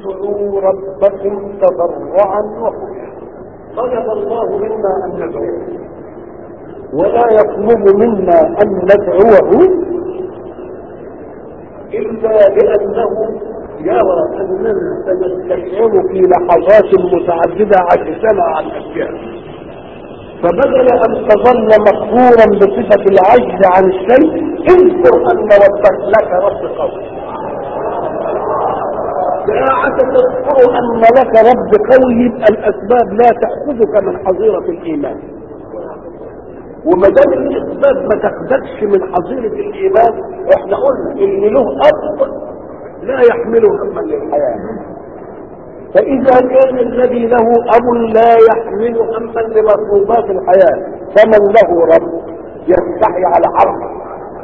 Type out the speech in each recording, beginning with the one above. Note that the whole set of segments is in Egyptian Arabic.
ادعوا ربكم تضرعا وخفيا طلب الله منا ان ندعوه ولا يطلب منا ان ندعوه الا لانه يرى اننا سنستشعر في لحظات متعدده عجزنا عن اشياء فبدل ان تظل مقهورا بصفه العجز عن الشيء اذكر ان ربك لك رب قوي ساعة تذكر ان لك رب قوي يبقى الاسباب لا تأخذك من حظيرة الايمان وما دام الاسباب ما تاخدكش من حظيرة الايمان احنا قلنا ان له اب لا يحمل هما للحياة فاذا كان الذي له اب لا يحمل هما لمطلوبات الحياة فمن له رب يستحي على عرضه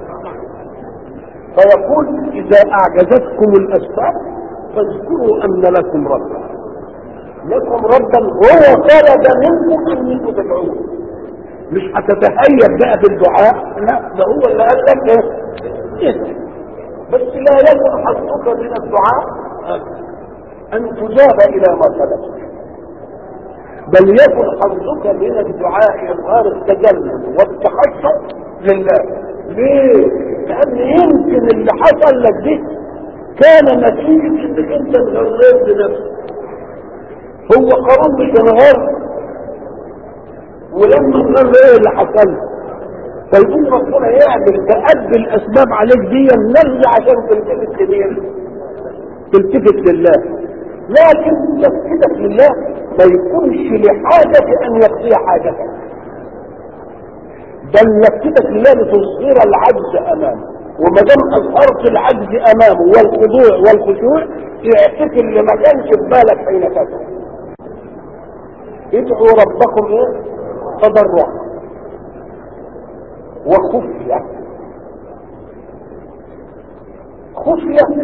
فيقول اذا اعجزتكم الاسباب فاذكروا ان لكم ربا لكم ربا هو طلب منكم انكم تدعوه مش هتتهيأ بقى بالدعاء لا ده هو اللي قال لك ايه بس لا يكن حظك من الدعاء ان تجاب الى ما طلبت بل يكن حظك من الدعاء اظهار التجلد والتخشع لله ليه؟ لان يمكن اللي حصل لك دي كان نتيجة انك انت انغريت بنفسك هو قانون مش انغر ولما انغر ايه اللي حصل فيقوم ربنا يعمل تأدي الاسباب عليك دي نرجع عشان تلتفت لمين تلتفت لله لكن تفكيرك لله ما يكونش لحاجة ان يقضي حاجتك بل نفسك لله لتصغر العجز امامه وما دام اظهرت العجز امامه والخضوع والخشوع اعتقل اللي ما كانش في بالك حين تدعو ادعوا ربكم ايه تضرعا وخفية خفية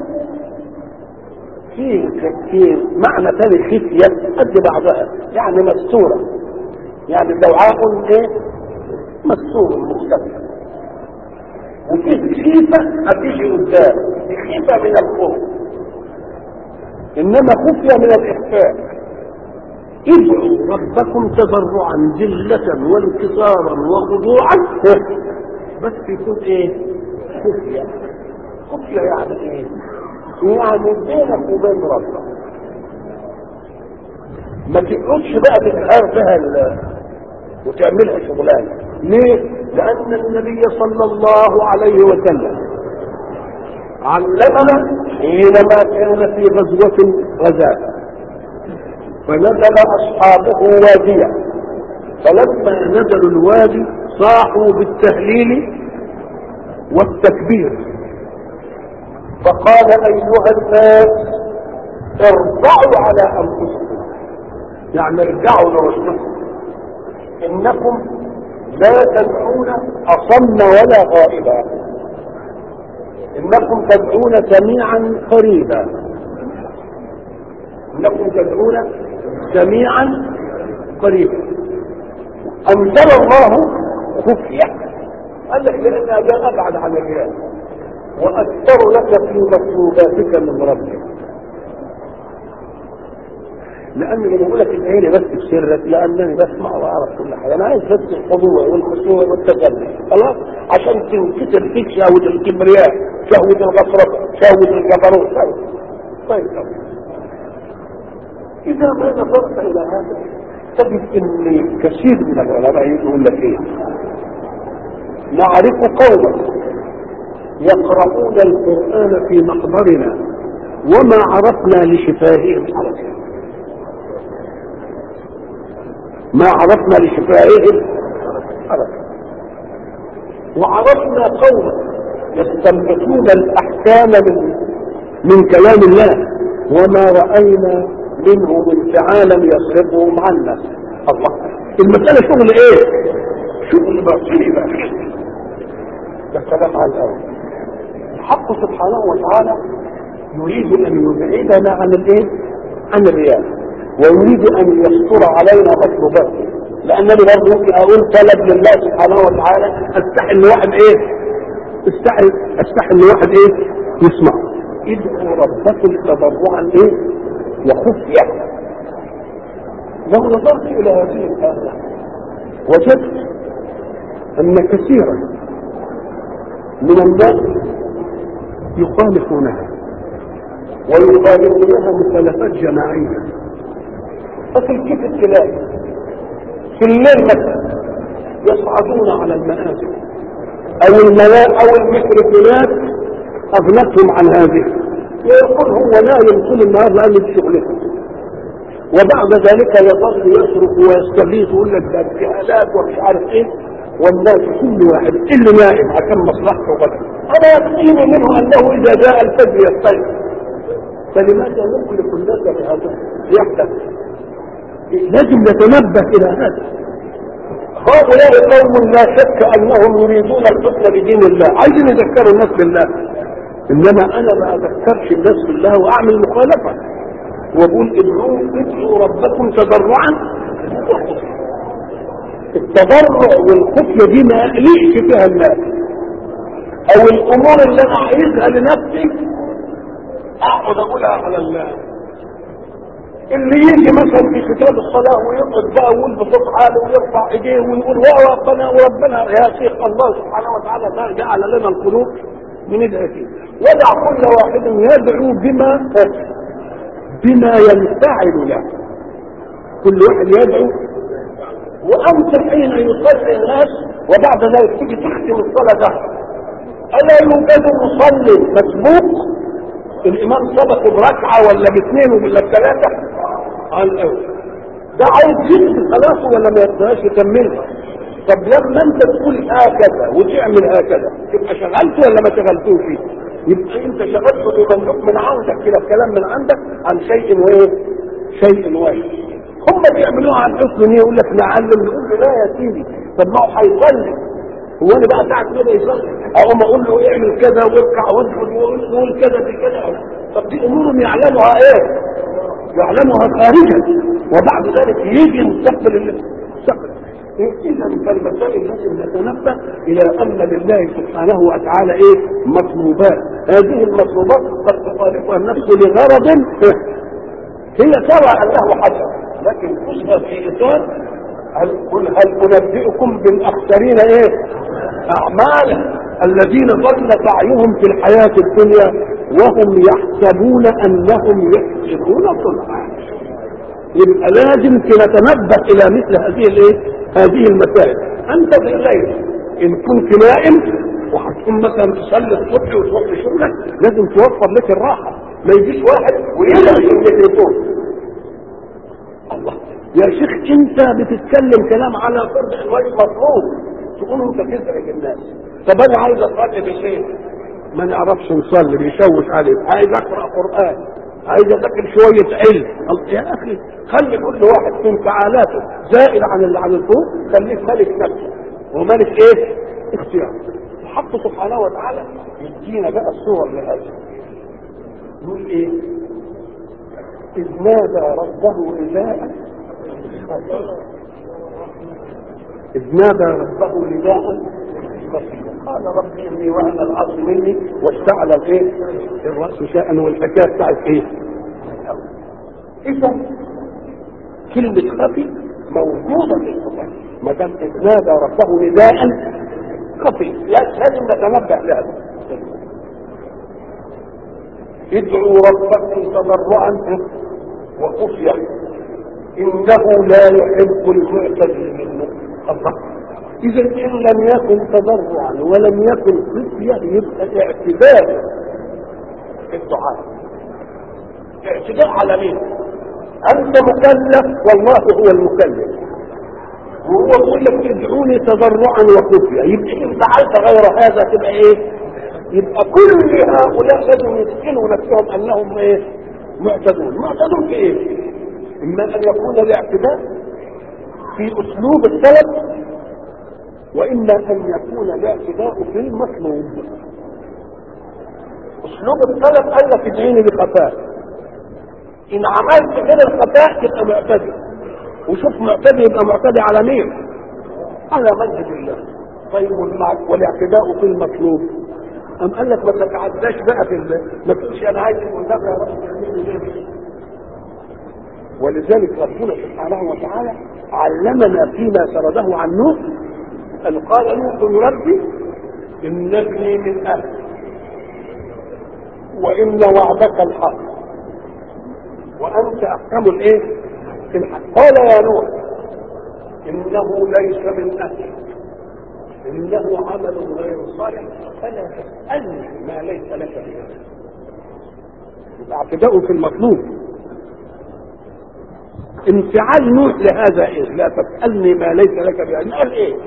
في في معنى ثاني خفية قد بعضها يعني مستورة يعني دعاء ايه مستور مختفي وفي خيفة هتيجي قدام دي خيفة من الخوف انما خفية من الاخفاء ادعوا ربكم تضرعا ذلة وانكسارا وخضوعا بس يكون ايه خفية خفية يعني ايه يعني بينك وبين ربك ما تقعدش بقى تتهار بها وتعملها شغلانه ليه لان النبي صلى الله عليه وسلم علمنا حينما كان في غزوة غزاة فنزل اصحابه واديا فلما نزلوا الوادي صاحوا بالتهليل والتكبير فقال ايها الناس ارجعوا على انفسكم يعني ارجعوا لرشدكم انكم لا تدعون اصم ولا غائبا انكم تدعون سميعا قريبا انكم تدعون سميعا قريبا انزل الله خفيه قال لك لان اجل ابعد عن الرياء واكثر لك في مطلوباتك من ربك لان اللي بقول لك ادعي بس بسرك لانني بسمع واعرف كل حاجه انا عايز بس الخضوع والخشوع والتجلي خلاص عشان تنكسر فيك شهوه الكبرياء شهوه الغفره شهوه الجبروت شهوه طيب اذا ما نظرت الى هذا تجد ان كثير من العلماء يقول لك ايه نعرف قوما يقرؤون القران في محضرنا وما عرفنا لشفاههم حركه ما عرفنا لشفائهم حركة وعرفنا قوما يستنبطون الأحكام من من كلام الله وما رأينا منهم انفعالا يصرفهم عنا الله المسألة شغل ايه شغل بصيرة ده كلام على الأول الحق سبحانه وتعالى يريد أن يبعدنا عن الايه عن الرياء ويريد ان يستر علينا مطلوباته لانني برضه ممكن اقول طلب لله سبحانه وتعالى استحي ان واحد ايه استحي استحي ان واحد ايه يسمع ادعوا ربكم تضرعا ايه وخفية لو نظرت إلى هذه الآية وجدت أن كثيرا من الناس يخالفونها ويخالفونها مخالفات جماعية ففي كيف التلاقي في الليل مثلا يصعدون على المآتم أو الملاء أو الميكروفونات أغنتهم عن هذه ويقول هو نايم طول النهار لأن دي شغلته وبعد ذلك يظل يصرخ ويستغيث ويقول لك ده اجتهادات ومش عارف ايه والناس كل واحد اللي نائم عشان مصلحته غدا انا يقين منه انه اذا جاء الفجر يستيقظ فلماذا نخلق الناس بهذا يحدث لازم نتنبه الى هذا هؤلاء قوم لا شك انهم يريدون الحكم بدين الله عايزين يذكروا الناس بالله انما انا ما اذكرش الناس بالله واعمل مخالفه وقول ادعوا ادعوا ربكم تضرعا التضرع والخفية دي ما يقلقش فيها الناس او الامور اللي انا عايزها لنفسي اقعد اقولها على الله اللي يجي مثلا في كتاب الصلاة ويقعد بقى ويقول بصوت عالي ويرفع ايديه ويقول يا ربنا وربنا يا شيخ الله سبحانه وتعالى ما جعل لنا القلوب من فيه ودع كل واحد يدعو بما بما ينفعل له كل واحد يدعو وانت حين يصلي الناس وبعد ذلك تيجي تختم الصلاه ده الا يوجد مصلي مسبوق الامام سبقه بركعه ولا باثنين ولا بثلاثه على الاول ده عايز يكتب صلاته ولا ما يقدرش يكملها طب لما انت تقول هكذا وتعمل هكذا تبقى شغلته ولا ما شغلتوش يبقى انت شغلته بمملوك من عندك كده الكلام من عندك عن شيء وايه شيء واحد هم بيعملوها عن حسن نيه يقول لك نعلم نقول له لا يا سيدي طب ما هو هيصلي هو انا بقى ساعه كده يصلي اقوم اقول له اعمل كذا واركع واسجد وقول كذا في كذا طب دي امور يعلمها ايه؟ يعلمها خارجا وبعد ذلك يجي مستقبل المستقبل اذا فالمسائل لازم نتنبه الى ان لله سبحانه وتعالى ايه مطلوبات هذه المطلوبات قد تخالفها النفس لغرض هي ترى انه حسن لكن خذها في اطار هل قل هل انبئكم بالاخسرين ايه اعمالا الذين ضل سعيهم في الحياه الدنيا وهم يحسبون انهم يحسنون صنعا يبقى لازم نتنبه الى مثل هذه الايه هذه المسائل انت في الليل ان كنت نائم وهتكون مثلا تصلي الصبح وتروح لشغلك لازم توفر لك الراحه ما يجيش واحد ويلغي الميكروفون الله يا شيخ انت بتتكلم كلام على فرض الواجب مفروض تقول انت تزعج الناس طب انا عايز اصلي بشيء ما نعرفش نصلي بيشوش عليك عايز اقرا قران عايز اذاكر شويه علم يا اخي خلي كل واحد في انفعالاته زائد عن اللي عن الفوق خليك ملك نفسه وملك ايه؟ اختيار الحق سبحانه وتعالى يدينا بقى الصور لهذا يقول ايه؟ إذ نادى ربه نداء إذ نادى ربه نداء قال رب إني وهن العظم مني واشتعل الايه؟ الرأس شاء والحكاية بتاعت ايه؟ إذا كلمة خفي موجودة في القرآن ما دام إذ نادى ربه نداء خفي لازم نتنبه لهذا ادعوا ربكم تضرعا وخفية إنه لا يحب المعتدين الله إذا إن لم يكن تضرعا ولم يكن خفية يبقى اعتداء في الدعاء اعتداء على مين؟ أنت مكلف والله هو المكلف وهو يقول لك ادعوني تضرعا وخفية يبقى إن فعلت غير هذا تبقى إيه؟ يبقى كل هؤلاء لازم يسكنوا نفسهم انهم ايه معتدون معتدون في ايه اما ان يكون الاعتداء في اسلوب السلف واما ان يكون الاعتداء في المطلوب اسلوب السلف قال لك ادعيني بخفاء ان عملت كده الخفاء تبقى معتدي وشوف معتدي يبقى معتدي على مين على منهج الله طيب والاعتداء في المطلوب أم قال لك ما تتعداش بقى في ال... ما تقولش أنا عايز المنتخب يا رب تعمل لي ولذلك ربنا سبحانه وتعالى علمنا فيما سرده عن نوح أن قال نوح ربي إن ابني من أهلي وإن وعدك الحق وأنت أحكم الإيه؟ في الحق قال يا نوح إنه ليس من أهلك إنه عمل غير صالح فلا تسألني ما ليس لك به يبقى اعتداء في المطلوب انفعال نوح لهذا ايه لا تسألني ما ليس لك به قال ايه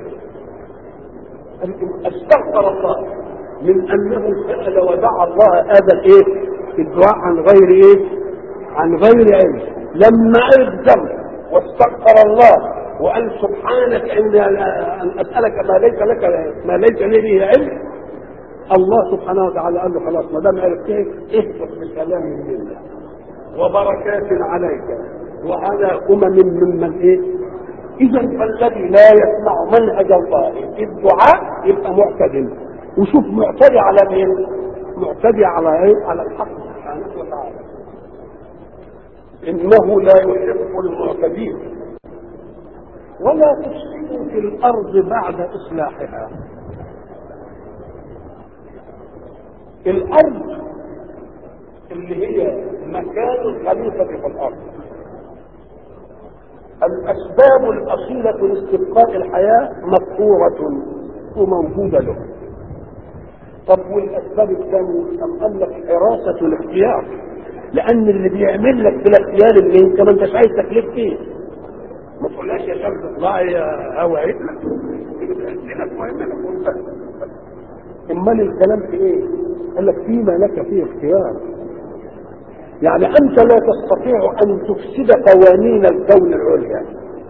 استغفر الله من انه سأل ودعا الله هذا الايه الدعاء عن غير ايه عن غير علم لما اقدم واستغفر الله وقال سبحانك ان ان اسالك ما ليس لك ما ليس لي به علم الله سبحانه وتعالى قال له خلاص ما دام عرفت اهبط بسلام منا وبركات عليك وعلى امم ممن ايه اذا فالذي لا يسمع منهج الله في الدعاء يبقى معتدل وشوف معتدي على مين معتدي على ايه على الحق سبحانه وتعالى انه لا يحب المعتدين ولا تفسدوا في الارض بعد اصلاحها الارض اللي هي مكان الخليفه في الارض الاسباب الاصيله لاستبقاء الحياه مذكوره وموجوده له طب والاسباب الثانيه ام قال لك حراسه الاختيار لان اللي بيعمل لك في الاختيار اللي انت ما انتش عايز تكليف فيه ما تقولهاش يا شمس اطلعي يا هوا عدلك امال الكلام في ايه؟ قال لك فيما لك فيه اختيار يعني انت لا تستطيع ان تفسد قوانين الكون العليا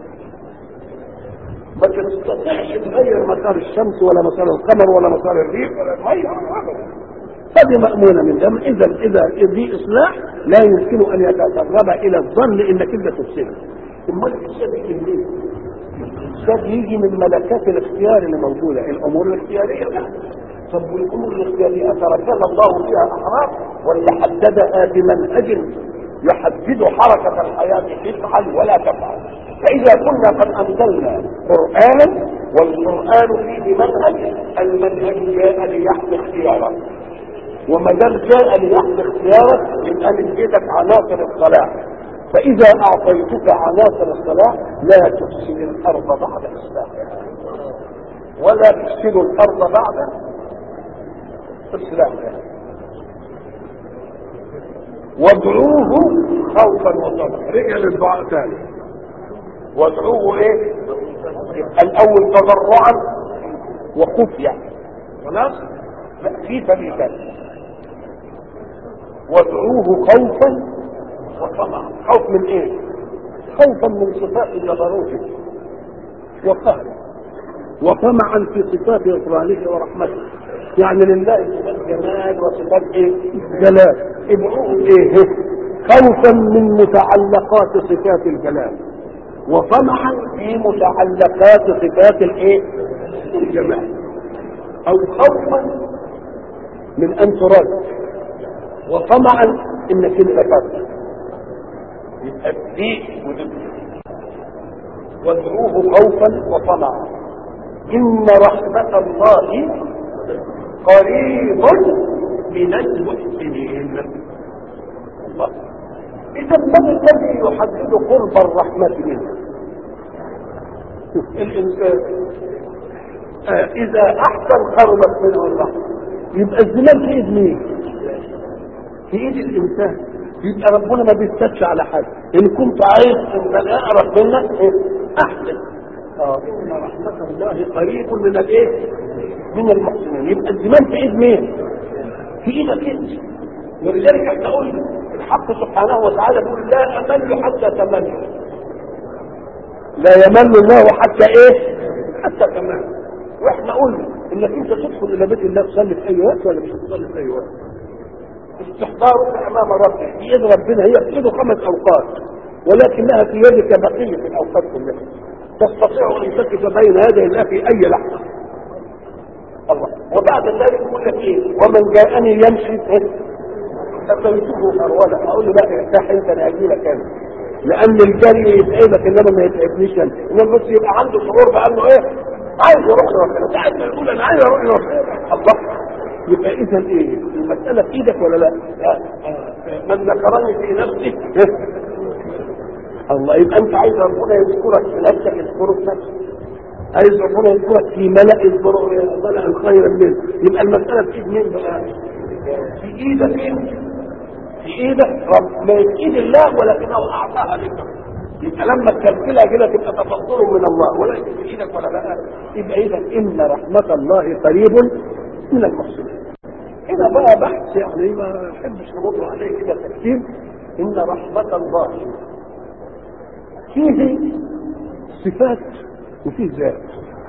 ما تستطيعش تغير مسار الشمس ولا مسار القمر ولا مسار الريح ولا تغير هذه مأمونة من دم إذا إذا دي إصلاح لا يمكن أن يتسرب إلى الظن إنك أنت تفسده امال الفساد يجي منين؟ الفساد يجي من ملكات الاختيار اللي موجوده الامور الاختياريه لا طب والامور الاختياريه تركها الله فيها احرار ولا حددها بمنهج يحدد حركه الحياه افعل ولا تفعل فاذا كنا قد انزلنا قرانا والقران فيه منهج المنهج جاء ليحمي اختيارك وما دام جاء ليحمي اختيارك يبقى من ايدك عناصر الصلاح فإذا أعطيتك عناصر الصلاح لا تفسد الأرض بعد إصلاحها ولا تفسد الأرض بعد إصلاحها وادعوه خوفا وطمعا رجع للدعاء ثاني وادعوه ايه الاول تضرعا وخفيا خلاص لا في سبيل وادعوه خوفا وطمعا خوف من ايه خوفا من صفات جبروته وقهره وطمعا في صفات غفرانه ورحمته يعني لله صفات جمال وصفات ايه جلال ادعوه ايه خوفا من متعلقات صفات الجلال وطمعا في متعلقات صفات الايه الجمال او خوفا من ان ترد وطمعا انك انت ترد يبقى الضيق ودفء وادعوه خوفا وطمعا ان رحمة الله قريب من المحسنين الله اذا من الذي يحدد قرب الرحمة منه الانسان آه اذا احسن قربت منه الرحمة يبقى الزمان في ايد مين في ايد الانسان يبقى ربنا ما بيستكش على حاجه ان كنت عايز ان اقرب منك إيه؟ احسن اه ان رحمه الله قريب من الايه من المحسنين يبقى الزمان في ايد مين في ايدك انت ولذلك احنا قلنا الحق سبحانه وتعالى بيقول لا امل حتى تمل لا يمل الله حتى ايه حتى تمل واحنا قلنا انك انت تدخل الى بيت الله تصلي في اي وقت ولا مش تصلي في اي وقت استحضارك امام ربك في يد ربنا هي في يده خمس اوقات ولكنها في يدك بقيه الاوقات كلها تستطيع ان تقف بين يدي الله في اي لحظه الله وبعد ذلك يقول لك ايه ومن جاءني يمشي اتيته هرولا اقول له لا ارتاح انت انا اجي لك انا لان الجري يتعبك انما ما يتعبنيش انا انما بس يبقى عنده شعور بانه ايه عايز يروح لربنا ساعات ما يقول انا عايز اروح لربنا الله يبقى اذا ايه المساله في ايدك ولا لا؟ من ذكرني في نفسي الله يبقى انت عايز ربنا يذكرك في نفسك يذكره في نفسك عايز ربنا يذكرك في ملأ يذكره ملأ خيرا منه يبقى المسألة في ايد مين بقى؟ في ايدك انت في ايدك رب ما في ايد الله ولكنه اعطاها لك يبقى لما تكملها كده تبقى تفضل من الله وليس في ايدك ولا لا يبقى اذا ان رحمة الله قريب من المحسنين هنا بقى بحث يعني ما احبش نمر عليه كده تكتير ان رحمة الله فيه صفات وفيه ذات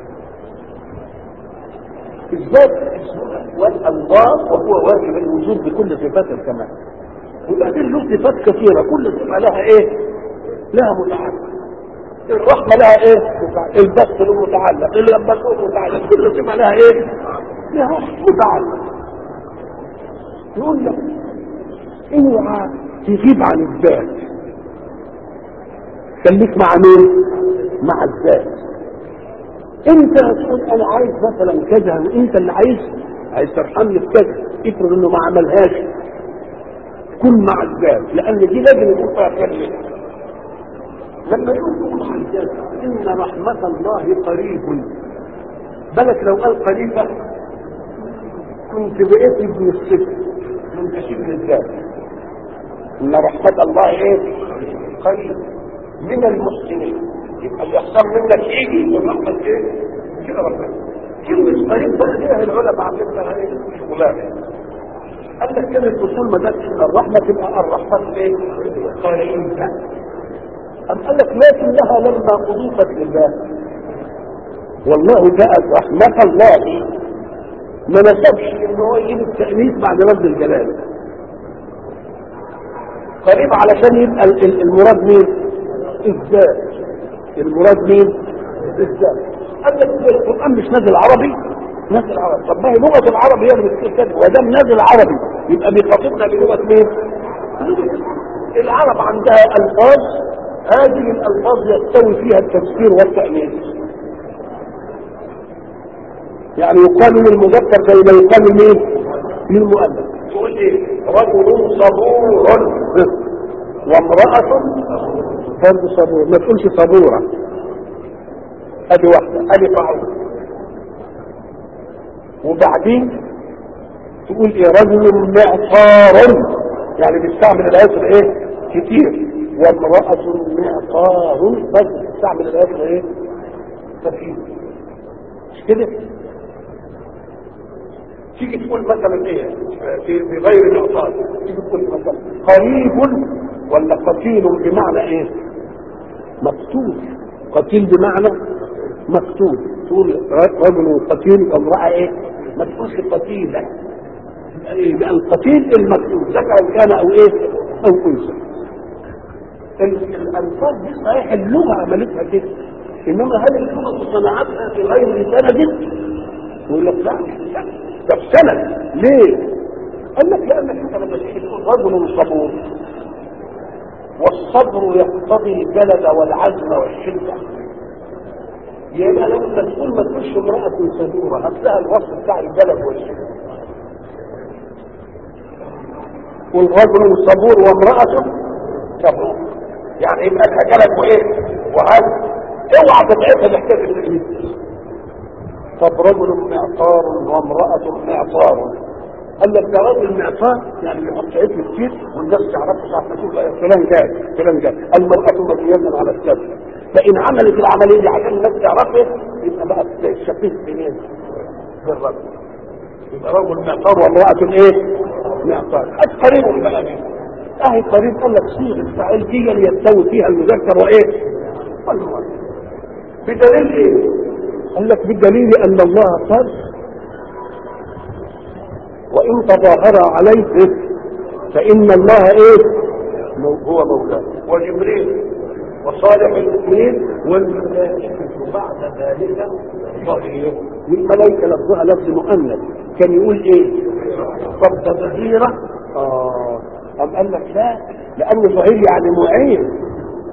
الذات والله وهو واجب الوجود بكل صفات الكمال وبعدين له صفات كثيرة كل صفة لها ايه لها متعلق الرحمة لها ايه البسط له متعلق اللبس له متعلق كل صفة لها ايه لها متعلق يقول لك اوعى تغيب عن الذات خليك مع مين مع الذات انت تقول انا عايز مثلا كذا انت اللي عايز عايز ترحمني في كذا افرض انه ما عملهاش كن مع الذات لان دي لازم يكون فيها كلمه لما يقول مع الذات ان رحمه الله قريب بالك لو قال قريبه كنت بقيت ابن الصفر كنت شبه الذات ان رحمه الله ايه قريب من المحسنين يبقى اللي يحصل منك يجي من رحمة ايه؟ كده ربنا كلمة قريب بقى ليها العلماء عاملين لها ايه؟ شغلانة قال لك كلمة اصول ما دامش الرحمة تبقى الرحمة ايه؟ قريبة أم قال لك لكنها لما أضيفت لله والله جاءت رحمة الله ما نسبش ان هو يجيب التأنيث بعد لفظ الجلال قريب علشان يبقى المراد مين؟ الذات المراد مين؟ الذات قال لك القرآن مش نازل عربي نازل عربي طب ما هي لغة العرب هي اللي بتقول كده ودام نازل عربي يبقى بيخاطبنا بلغة مين؟ العرب عندها ألفاظ هذه الألفاظ يستوي فيها التفسير والتأنيث يعني يقال للمذكر زي ما يقال لمين؟ للمؤنث تقول ايه؟ رجل صبور وامرأة برضه صبور ما تقولش صبورة ادي واحدة ادي طاعون وبعدين تقول ايه رجل معصار يعني بيستعمل العصر ايه كتير وامرأة معصار بس بتستعمل العصر ايه كثير مش كده تيجي تقول مثلا ايه في في غير الاعطاء تيجي تقول مثلا قريب ولا قتيل بمعنى ايه مقتول قتيل بمعنى مقتول تقول رجل قتيل وامرأة ايه ما تقولش قتيلة يبقى القتيل المقتول ذكر كان او ايه او انثى الالفاظ دي صحيح اللغه عملتها كده انما هل اللغه صنعتها في غير سند يقول لك لا طب سند ليه؟ قال لك لانك انت لما تيجي تقول رجل صبور والصبر يقتضي الجلد والعزم والشده يبقى لما تقول ما تقولش امرأة صبورة هتلاقي الوصف بتاع الجلد والشده والرجل صبور وامرأة صبور يعني يبقى جلد وايه وعزم اوعى تتعبها بحكايه التكليف طب رجل معطار وامرأة معطار قال لك ده راجل معطار يعني بيحط عيد كتير والناس تعرفه ساعة ما تشوف فلان جاي فلان جاي المرأة مبينة على السبب فإن عملت العملية دي عشان الناس تعرفه يبقى بقى شفيت منين؟ في الرجل يبقى رجل معطار وامرأة ايه؟ معطار قد قريب بقى منه اهي قريب قال لك صيغة فاعل دي اللي يستوي فيها المذكر وايه؟ والمؤنث بدليل ايه؟ قال لك بالدليل ان الله قال وان تظاهر عليه فان الله ايه هو مولاه وجبريل وصالح المؤمنين والملائكة بعد ذلك ظهير والملائكة لفظها لفظ مؤنث كان يقول ايه طب تظهيرة اه طب قال لك لا لان ظهير يعني معين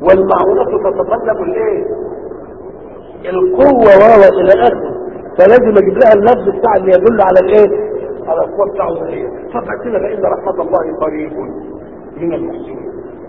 والمعونة تتطلب الايه القوة واو الى اخره فلازم اجيب لها اللفظ بتاع اللي يدل على الايه على القوة بتاعه ايه طبعا كده فان رحمة الله قريب من المحسنين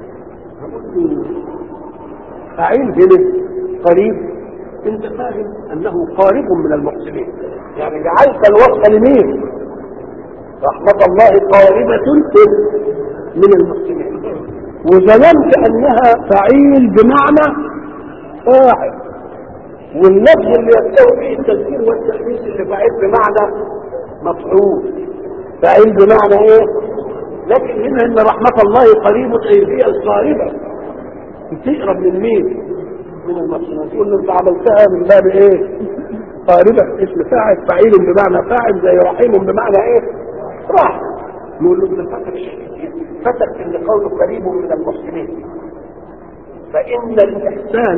فعيل هنا قريب انت فاهم انه قارب من المحسنين يعني جعلت الوصف لمين رحمة الله قاربة من المحسنين وظننت انها فعيل بمعنى فاعل واللفظ اللي يستوي فيه التذكير والتأنيث اللي فعيل بمعنى مفعول فعيل بمعنى ايه لكن هنا ان رحمة الله قريب اي هي القاربة بتقرب من مين من المحسنين تقول له انت عملتها من باب ايه قاربة اسم فاعل فعيل بمعنى فاعل زي رحيم بمعنى ايه راح نقول له انت فتك فتك ان قوله قريب من المحسنين فان الاحسان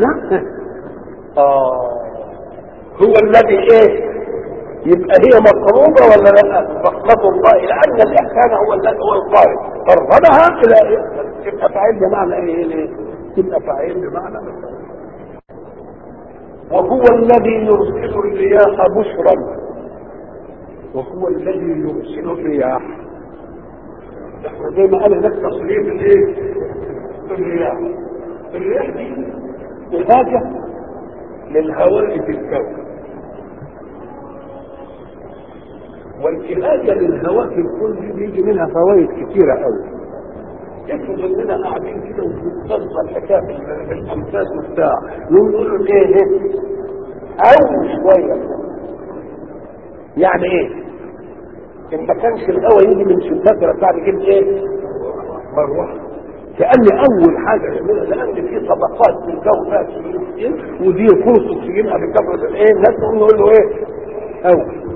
آه هو الذي ايه يبقى هي مقروبة ولا لا رحمة الله لأن الإحسان هو الذي هو القارب قربها إلى إيه؟ تبقى فاعل بمعنى إيه تبقى فاعل بمعنى مفعول وهو الذي يرسل الرياح بشرا وهو الذي يرسل الرياح احنا زي ما قال هناك تصريف الايه الرياح الرياح دي حاجة للهواء في الكون والإهاجة للهواء في الكون بيجي منها فوائد كثيرة قوي افرض اننا قاعدين كده وبنتصل الحكايه بالانفاس وبتاع نقول له ايه او شويه يعني ايه ان ما كانش الهواء يجي من شباك بتاع يجيب ايه مروحه كان اول حاجه يعملها لان في طبقات في الجو فيها اكسجين ودي فرصه تجيبها بكثره الايه الناس نقول له ايه او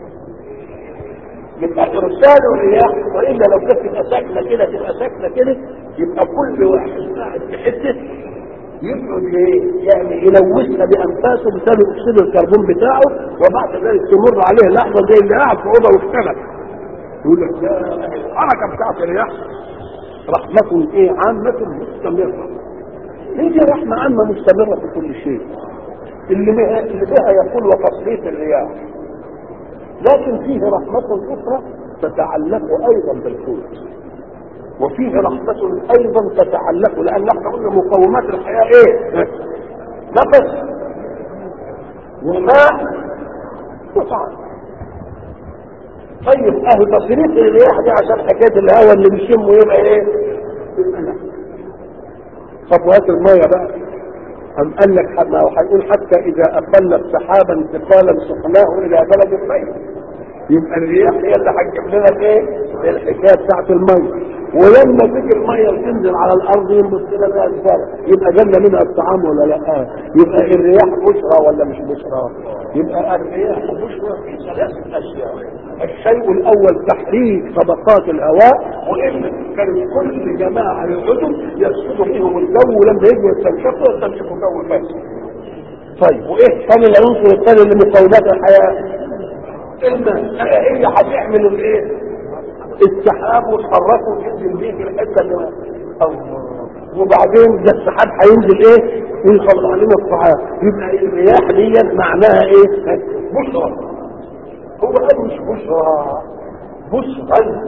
يبقى ارسال الرياح والا لو كانت تبقى ساكنه كده تبقى ساكنه كده يبقى كل واحد قاعد في حته يقعد ايه يعني يلوثها بانفاسه بسبب اكسيد الكربون بتاعه وبعد ذلك تمر عليه لحظه زي اللي قاعد في اوضه واختلف يقول لك لا الحركه بتاعت الرياح رحمة ايه عامة مستمرة هي رحمة عامة مستمرة في كل شيء اللي بها اللي بها يقول وتصريف الرياح لكن فيه رحمة أخرى تتعلق أيضا بالقوت وفيه رحمة أيضا تتعلق لأن احنا قلنا مقومات الحياة إيه؟ نفس وماء وطعام طيب أهو تصريف الرياح دي عشان حكاية الهواء اللي بيشمه يبقى إيه؟ يبقى لا طب وهات المية بقى أم قال لك ما هيقول حتى إذا أقلت سحابا ثقالا سقناه إلى بلد ميت يبقى الرياح هي اللي هتجيب لنا الايه؟ الحكايه بتاعت الميه ولما تيجي الميه وتنزل على الارض ينبت لنا بها الزرع يبقى جالنا منها الطعام ولا لا؟ يبقى الرياح بشرى ولا مش بشرى؟ يبقى الرياح بشرى في ثلاث اشياء الشيء الاول تحريك طبقات الهواء وان كان كل جماعه يقعدوا يفسدوا فيهم الجو ولما يجوا يستنشقوا يستنشقوا جو فاسد. طيب وايه ثاني العنصر الثاني لمقومات الحياه؟ الماء هي هتعمل الايه؟ السحاب وتحركه وتنزل بيه في الحته اللي الله وبعدين ده السحاب هينزل ايه؟ ويطلع لنا الطعام يبقى الرياح دي معناها ايه؟ بشرى هو قال مش بشرى بشرا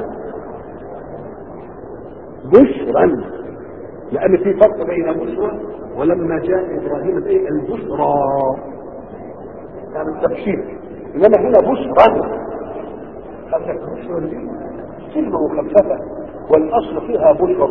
بشرا لان في فرق بين بشرى ولما جاء ابراهيم ايه البشرى يعني التبشير انما هنا بشرا قال لك بشرا دي كلمه مخففه والاصل فيها بشرا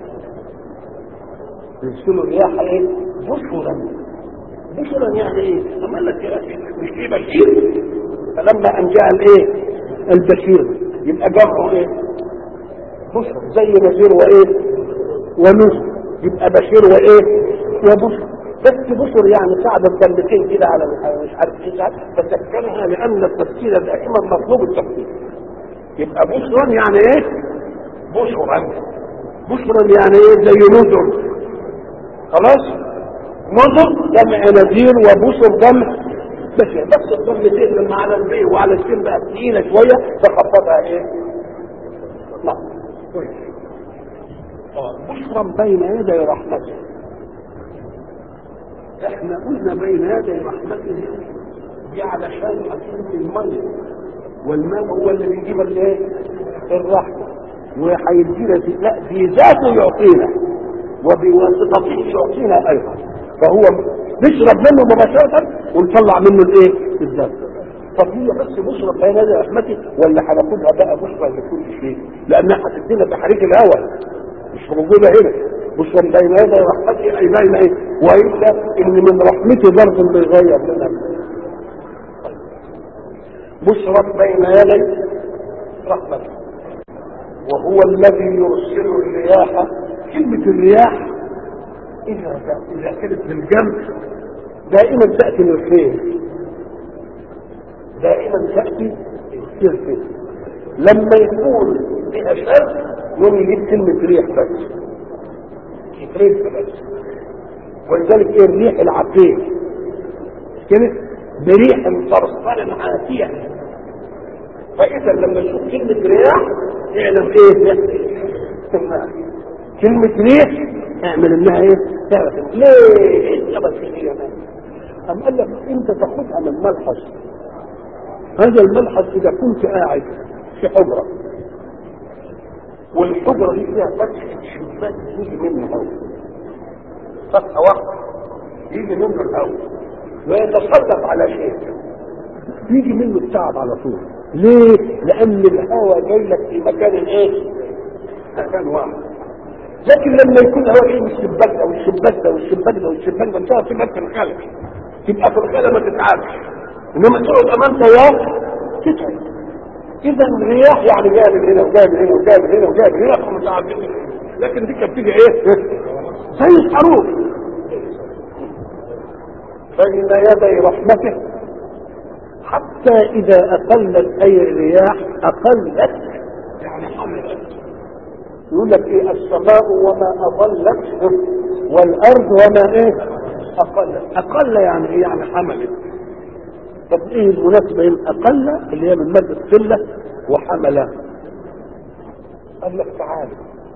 يرسل الرياح ايه بشرا بشرا يعني ايه اما قال لك يا اخي مش في بشير فلما ان جاء الايه البشير يبقى جمعه ايه بشرا زي نذير وايه ونذر يبقى بشير وايه وبشر بس بشر يعني قاعدة كلمتين كده على مش عارف ايه ساعات تسكنها لان التفسير دائما مطلوب التفسير يبقى بشرا يعني ايه بشرا بشرا يعني ايه زي نذر خلاص نذر جمع نذير وبشر جمع بشر بس الضمتين لما على البي وعلى السين بقى تقيله شويه فخفضها ايه لا كويس بشرا بين يدي رحمته احنا قلنا بين يدي رحمته دي علشان حكيم المية والماء هو اللي بيجيب الايه؟ الرحمة وهيدينا لا في ذاته يعطينا وبواسطته يعطينا ايضا فهو نشرب منه مباشرة ونطلع منه الايه؟ الذات طب هي بس بشرب بين يدي رحمتي ولا هناخدها بقى بشرى لكل شيء لانها هتدينا تحريك الهواء مش موجوده هنا بشرى بين يدي رحمتي اي بين ايه والا ان من رحمتي برضه اللي يغير لنا بشرى بين يدي رحمتي وهو الذي يرسل الرياح كلمة الرياح إذا إذا كانت بالجنب دائما تأتي للخير دائما تأتي الخير لما يكون فيها شر يوم يجيب كلمة ريح بس ريح بس ولذلك ايه الريح العقيم كده بريح صرصر عاتية فإذا لما نشوف كلمة رياح اعلم ايه كلمة ريح اعمل انها ايه تعرف ليه ايه السبب في كده أم قال لك انت تاخدها من ملحظ هذا الملحظ اذا كنت قاعد في حجرة والحجرة دي فيها فتحة شباك يجي منه هواء فتحة واحدة يجي منه الهواء ويتصدق على شيء يجي منه التعب على طول ليه؟ لأن الهواء جاي لك في مكان ايه؟ مكان واحد لكن لما يكون الهواء جاي من الشباك ده والشباك ده والشباك ده والشباك ده انت تبقى في الخلق تبقى في الخلق ما تتعبش انما تقعد امام تيار تتعب اذا الرياح يعني جايه من هنا وجايه من هنا وجايه من هنا وجايه من هنا فمتعدده لكن دي كانت بتيجي ايه؟ زي الحروف بين يدي رحمته حتى اذا اقلت اي الرياح اقلت يعني حملت يقول لك ايه السماء وما اضلت والارض وما ايه اقلت اقل يعني ايه يعني حملت طب ايه المناسبة بين اقل اللي هي من مادة قلة وحملة قال لك تعالى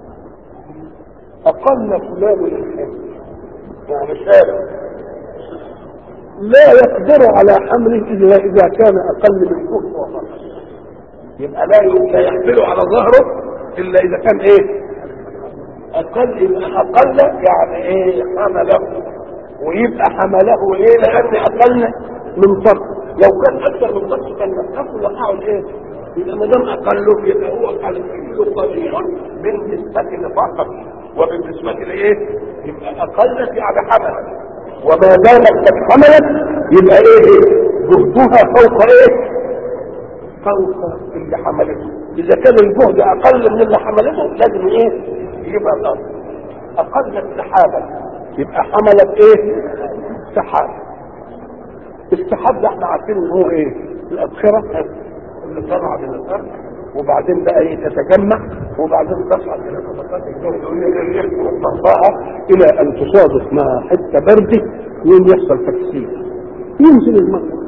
اقل فلان الحمل يعني شاب لا يقدر على حمله الا اذا كان اقل من كفر وفقر يبقى لا لا يحمله على ظهره الا اذا كان ايه اقل يبقى اقل يعني ايه حمله ويبقى حمله ايه لان اقل من فرق لو كان اكثر من فرق كان نفسه وقعوا الايه يبقى ما دام اقله يبقى هو قليل قليل بالنسبه لفقط وبالنسبه لايه يبقى اقلت يعني حملت وما دامت قد حملت يبقى ايه جهدها فوق ايه فوق اللي حملته اذا كان الجهد اقل من اللي حملته لازم ايه يبقى اقل اقل السحابه يبقى حملت ايه سحاب السحاب ده احنا عارفين ان هو ايه الابخره اللي طالعه من الارض وبعدين بقى ايه تتجمع وبعدين تصعد الى طبقات الجو وترفعها الى ان تصادف مع حته برده يوم يحصل تكسير ينزل الماء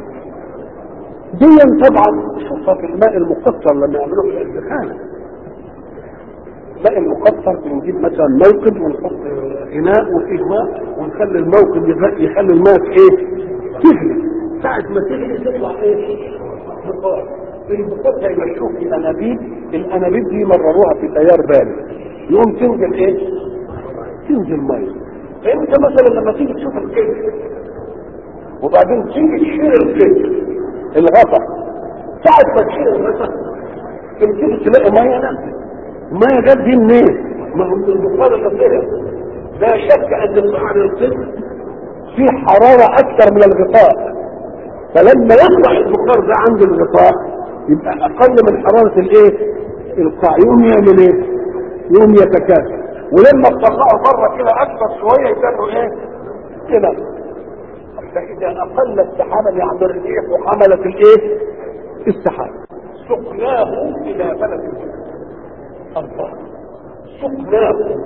دي طبعا شوفها في الماء المقطر لما يعملوه في الدخانه الماء المقطر بنجيب مثلا موقد ونحط اناء وفيه ماء ونخلي الموقد يخلي الماء في ايه؟ تغلي ساعة ما تغلي تطلع ايه؟ بخار البخار هيمشوه في انابيب الانابيب دي مرروها في تيار بارد يقوم تنزل ايه؟ تنزل ميه فانت مثلا لما تيجي تشوف الكيك وبعدين تيجي تشيل الكيك الغطا ساعة ما تشيل الغطا تبتدي تلاقي ميه نازله ميه جت دي منين؟ ما هو البخار اللي طلع لا شك ان الصحن القسم فيه حرارة اكثر من الغطاء فلما يطلع البخار ده عند الغطاء يبقى اقل من حرارة الايه القاع يقوم يعمل ايه يقوم يتكاثر ولما تطلعه بره كده اكثر شوية يكونوا ايه كده فاذا اقل السحابة يعني الريح وحملت الايه السحاب سقناه الى بلد الله سقناه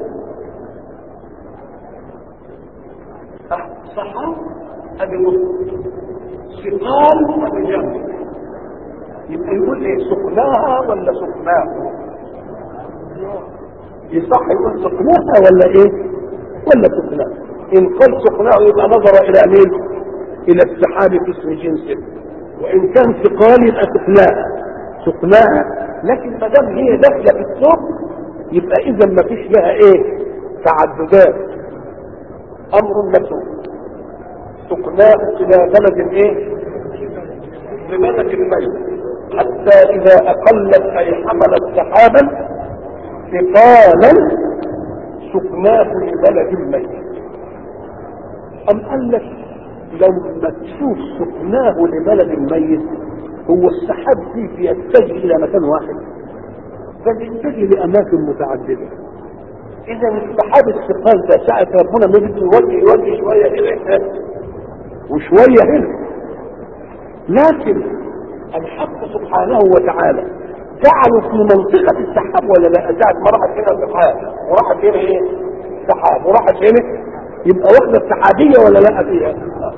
صحاب ادي نص سقال ادي جنب يبقى يقول ايه سقناها ولا سقناه يصح يقول سقناها ولا ايه ولا سقناها ان قال سقناه يبقى نظر الى مين الى السحاب في اسم جنسه وان كان ثقال يبقى سقناها سقناها لكن ما دام هي داخله في السوق يبقى اذا ما فيش لها ايه تعددات امر مسوق سقناه الى بلد ايه ببلد الميت حتى اذا اقلت اي حملت سحابا ثقالا سقناه لبلد ميت ام قال لك لما تشوف سقناه لبلد ميت هو السحاب دي بيتجه الى مكان واحد ده بيتجه لاماكن متعدده اذا السحاب الثقال ده ساعه ربنا ما بده يوجه يوجه شويه هنا وشويه هنا لكن الحق سبحانه وتعالى جعلوا في منطقة السحاب ولا لا ساعة ما راحت هنا سحاب وراحت هنا ايه سحاب وراحت هنا يبقى واخدة السحابية ولا لا فيها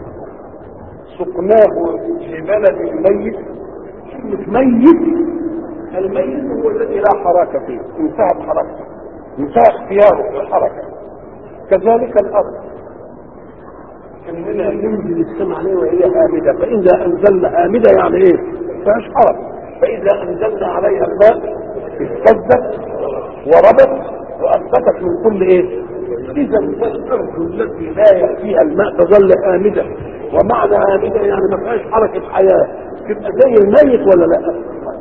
سقناه لبلد ميت كلمة ميت الميت هو الذي لا حركة فيه انتهت حركته انتهى اختياره في الحركة كذلك الأرض اننا ننزل السماء عليه وهي هامده فاذا انزلنا هامده يعني ايه؟ فيهاش حرج فاذا انزلنا عليها الماء اهتزت وربت واثبتت من كل ايه؟ اذا الارض التي لا ياتيها الماء تظل هامده ومعنى هامده يعني ما فيهاش حركه حياه تبقى زي الميت ولا لا؟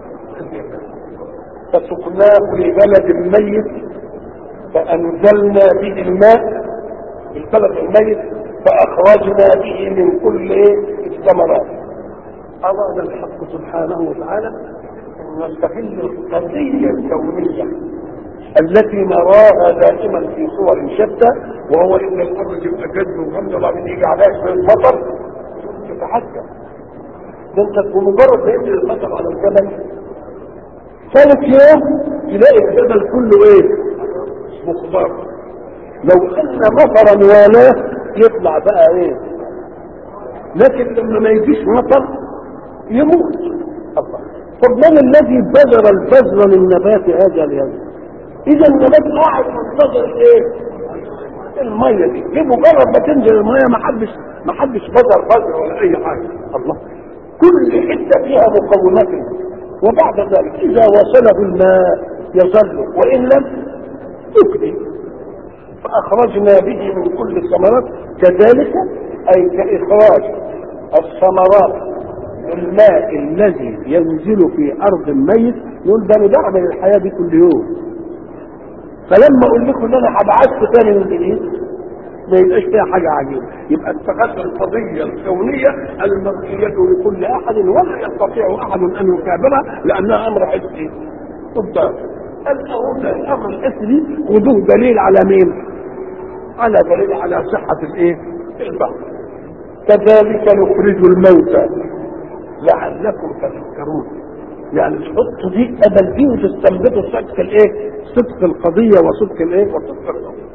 فسقناه لبلد ميت فانزلنا به الماء البلد الميت فأخرجنا به من كل الثمرات أراد الحق سبحانه وتعالى أن نستغل القضية الكونية التي نراها دائما في صور شتى وهو ان الارض تبقى جد وغمض وبعدين يجي عليها شويه مطر تتحكم ده انت بمجرد ما ينزل المطر على الجبل ثالث يوم تلاقي الجبل كله ايه؟ مخضر لو ان مطرا والاه يطلع بقى ايه لكن لما ما يجيش مطر يموت الله طب من الذي بذر البذر للنبات هذا اليوم اذا النبات قاعد منتظر ايه الميه دي بمجرد ما تنزل الميه ما حدش ما حدش بذر بذر ولا اي حاجه الله كل حته فيها مقومات وبعد ذلك اذا وصله الماء يظل وان لم يكفي فأخرجنا به من كل الثمرات كذلك أي كإخراج الثمرات الماء الذي ينزل في أرض ميت نقول ده أنا بعمل الحياة دي كل يوم فلما أقول لكم إن أنا هبعثكم تاني من جديد ما يبقاش فيها حاجة عجيبة يبقى اتخذنا القضية الكونية المرئية لكل أحد ولا يستطيع أحد أن يكابرها لأنها أمر حسي قدام الامر الاسري خذوه دليل على مين؟ على دليل على صحة الايه؟ البحث كذلك نخرج الموتى لعلكم تذكرون يعني تحطوا دي ابل دي وتستنبطوا صدق الايه؟ صدق القضية وصدق الايه؟ وصدق القضية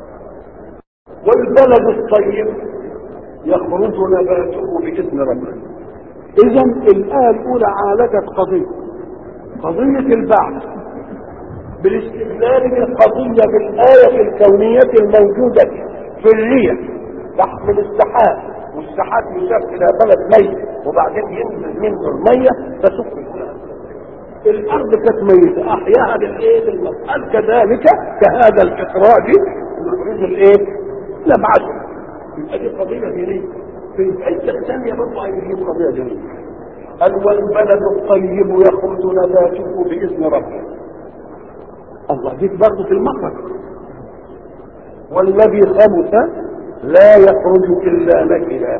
والبلد الطيب يخرج نباته بإذن ربه إذا الآية الأولى عالجت قضية قضية البعث بالاستدلال بالقضية بالآية الكونية الموجودة في الريح تحمل السحاب والسحاب يسافر إلى بلد ميت وبعدين ينزل منه المية تسك البلد الأرض كانت ميتة أحياها بالإيه؟ بالمسألة كذلك كهذا الإخراج نخرج الإيه؟ نبعثه يبقى دي قضية دينية في الحتة الثانية برضه هيجيب قضية دينية قال والبلد الطيب يخرج نباته بإذن ربه الله ديك برضه في المخرج والذي خبث لا يخرج الا نكدا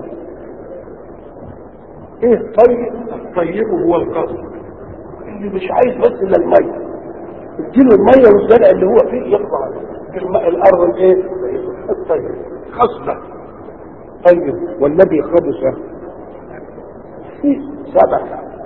ايه طيب الطيب هو القصد اللي مش عايز بس الا الميه اديله الميه والزرع اللي هو فيه يطلع الماء الارض الايه الطيب خصبه طيب والذي خبث في سبع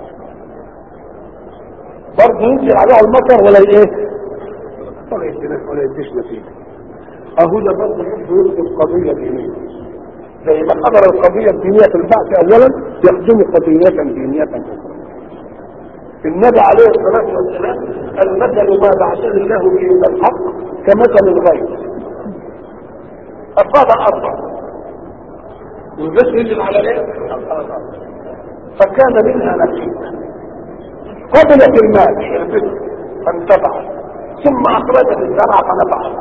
برضه ينزل عليها المطر ولا ايه ولا يدينا ولا يديش نتيجه اهو ده برضه يدخل قضيه دينيه زي ما حضر القضيه الدينيه في البعث اولا يخدم قضيه دينيه اخرى النبي عليه الصلاه والسلام المثل ما بعثه الله به من الحق كمثل الغيث أصاب أرضا والبس يجب على ايه؟ فكان منها نسيب قبلت المال شربته فانتفعت ثم أخرجت الزرع فنفعت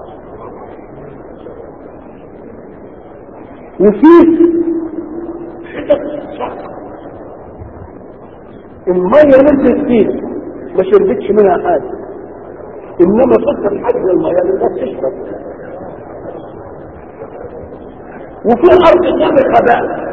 وفيه حتت صح المية نزلت فيه ما شربتش منها حاجة انما فكر حجم المية للناس تشرب وفي ارض سابقة بقى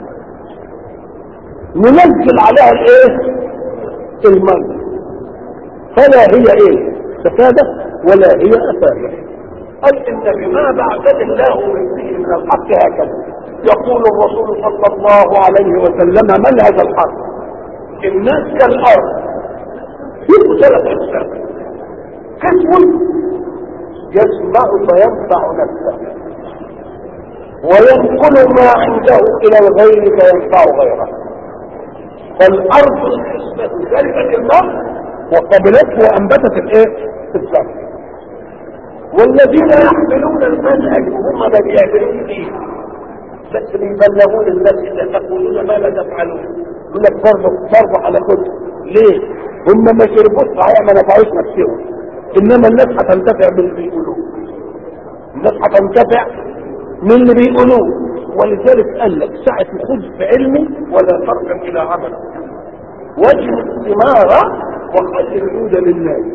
ننزل عليها الايه المية فلا هي ايه سفادة ولا هي افادة قال ان بما بعث الله من فيه من الحق هكذا يقول الرسول صلى الله عليه وسلم منهج الحق الناس كالارض يبقوا ثلاث اقسام قسم يسمع فينفع نفسه وينقل ما عنده الى الغير فينفع غيره فالارض الحسبة ذلك الماء وقبلته وانبتت الايه الزرع والذين يحملون المنهج هم ما بيعملون فيه بس بيبلغون الناس اذا تقولون ما لا تفعلون يقول لك برضه برضه على كل ليه؟ هم ما شربوش صحيح ما نفعوش نفسهم انما الناس هتنتفع باللي بيقولوه الناس هتنتفع من اللي بيقولوه ولذلك قال لك ساعة خذ في علمي ولا تركن الى عمل وجه الثمار وخلي العود لله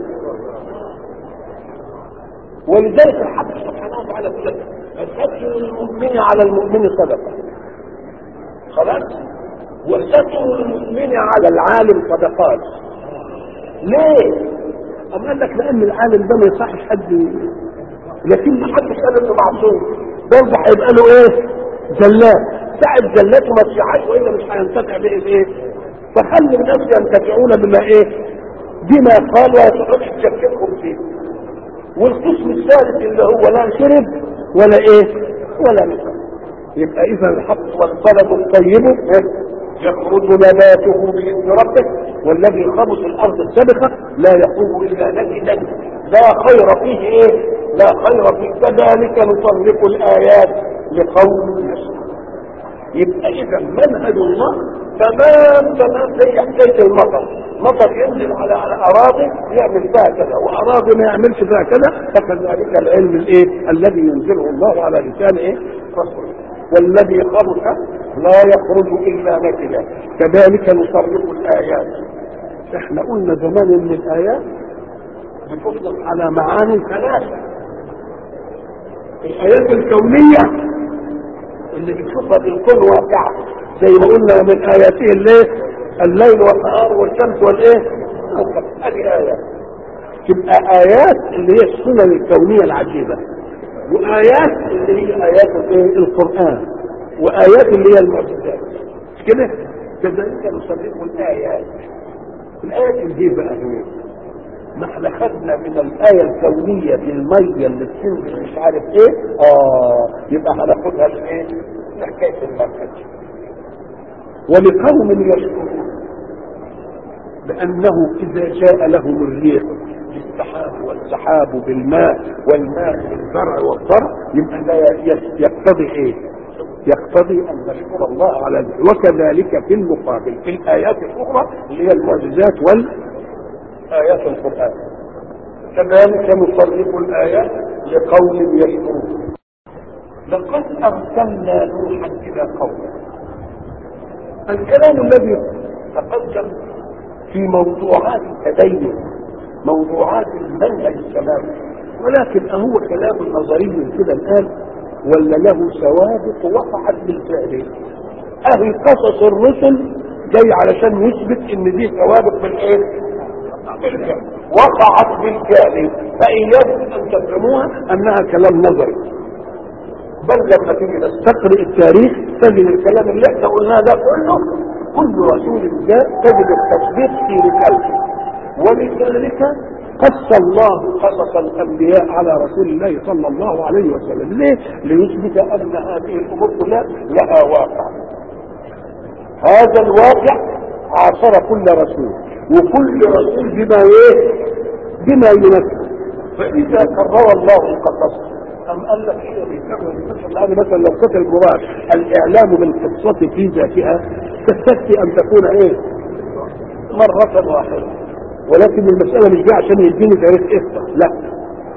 ولذلك الحق سبحانه وتعالى يقول لك الستر المؤمن على المؤمن صدقه خلاص وستر المؤمن على العالم صدقات ليه؟ أم قال لك لأن العالم ده ما يصحش حد لكن ما حدش قال إنه معصوم برضه هيبقى له إيه؟ زلات ساعة زلاته ما تشعش وإلا مش هينتفع بإيه إيه؟ فخلي الناس ينتفعون بما إيه؟ بما قال ولا تقعدش تشككهم فيه والقسم الثالث اللي هو لا شرب ولا ايه ولا نفع يبقى اذا الحق والبلد الطيب يخرج نباته باذن ربه والذي خبث الارض السابقه لا يخرج الا نجدا لا خير فيه ايه لا خير فيه كذلك نصرف الايات لقوم يسمعون يبقى اذا منهج الله تمام تمام زي حكايه المطر مطر ينزل على على اراضي يعمل فيها كذا واراضي ما يعملش فيها كذا فكذلك العلم الايه الذي ينزله الله على لسان ايه رسوله والذي خبث لا يخرج الا نكدا كذلك نصرف الايات احنا قلنا زمان ان الايات بتطلق على معاني ثلاثه الايات الكونيه اللي بتشوفها في الكون واقعه زي ما قلنا من اياته الليل الليل والنهار والشمس والايه هذه ايات تبقى ايات اللي هي السنن الكونيه العجيبه وايات اللي هي ايات الايه القران وايات اللي هي المعجزات مش كده كذلك نصدق الايات الايات اللي هي بقى هي ما احنا خدنا من الآية الكونية في المية اللي بتنزل مش عارف ايه اه يبقى هناخدها لايه؟ لحكاية المنهج ولقوم يشكرون بأنه إذا جاء لهم الريح بالسحاب والسحاب بالماء والماء بالزرع والزرع يبقى ده يقتضي ايه؟ يقتضي ان نشكر الله على ذلك وكذلك في المقابل في الايات الاخرى اللي هي المعجزات والايات القران كذلك نصرف الايات لقوم يشكرون لقد ارسلنا نوحا الى قومه الكلام الذي تقدم في موضوعات التدين موضوعات المنهج السماوي ولكن أهو كلام نظري كده الآن ولا له سوابق وقعت بالفعل أهي قصص الرسل جاي علشان يثبت ان دي سوابق بالايه بالفعل وقعت بالفعل فإياكم أن تفهموها أنها كلام نظري بل لما تيجي تستقرئ التاريخ تجد الكلام اللي احنا قلناه ده كله كل رسول جاء تجد التصديق في رسالته ولذلك قص الله قصص الانبياء على رسول الله صلى الله عليه وسلم ليه؟ ليثبت ان هذه الامور كلها لها واقع هذا الواقع عاصر كل رسول وكل رسول بما ايه؟ بما ينفذ فاذا كرر الله القصص أم قال لك إيه بيكرر لان مثلا لو كانت المراد الاعلام بالقصه في ذاتها تستكفي ان تكون ايه؟ مره واحده ولكن المساله مش جايه عشان يديني تاريخ قصه لا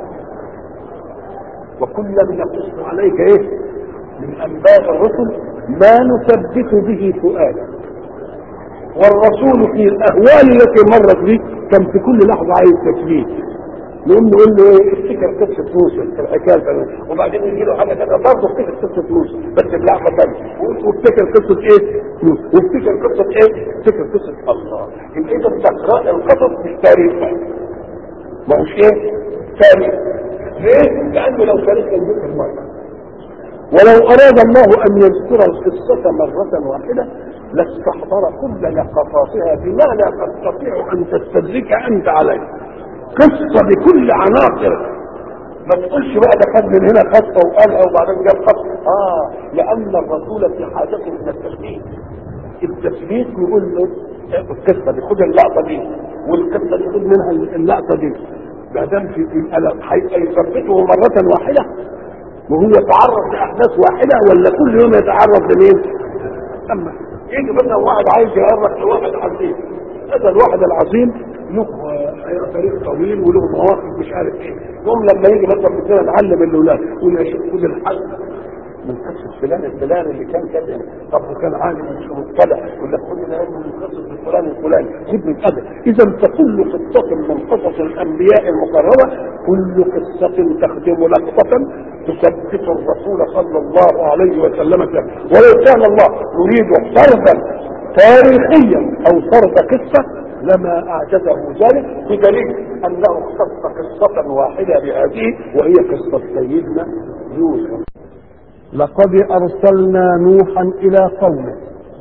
وكلا نقص عليك ايه؟ من انباء الرسل ما نثبت به فؤادك والرسول في الاهوال التي مرت به كان في كل لحظه عايز تثبيت نقوم نقول له ايه افتكر قصه موسى الحكايه الفلانيه وبعدين يجي له حاجه كده برضه افتكر قصه موسى بس بلحظه ثانيه وافتكر قصه ايه؟ موسى وافتكر قصه ايه؟ افتكر قصه الله يبقى اذا تقرا القصص مش تاريخ ما هوش ايه؟ تاريخ ليه؟ لانه لو تاريخ كان ذكر مره ولو اراد الله ان يذكر القصه مره واحده لاستحضر كل لقطاتها بما لا تستطيع ان تستدرك انت عليه قصه بكل عناصر ما تقولش بقى ده خد من هنا خطه وقالها وبعدين جاب خطه اه لان الرسول في حاجه الى التثبيت التثبيت يقول له القصه دي خد اللقطه دي والقصه دي خد منها اللقطه دي ما دام في هيثبته مره واحده وهو يتعرض لاحداث واحده ولا كل يوم يتعرض لمين؟ اما يجي مثلا واحد عايز يعرض لواحد عظيم هذا الواحد العظيم له تاريخ طويل وله مواقف مش عارف ايه يوم لما يجي مثلا مثلا نعلم الاولاد يقول يا شيخ خد الحل من قصه فلان الفلاني اللي كان كذا طب وكان عالم مش مطلع يقول لك خد العلم من قصه الفلان الفلاني خد من كذا اذا فكل قصه من قصص الانبياء المقربه كل قصه تخدم لقطه تثبت الرسول صلى الله عليه وسلم فيها ولو كان الله يريد فردا تاريخيا او فرد قصه لما اعجزه ذلك بدليل انه اختص قصه واحده بهذه وهي قصه سيدنا يوسف لقد ارسلنا نوحا الى قومه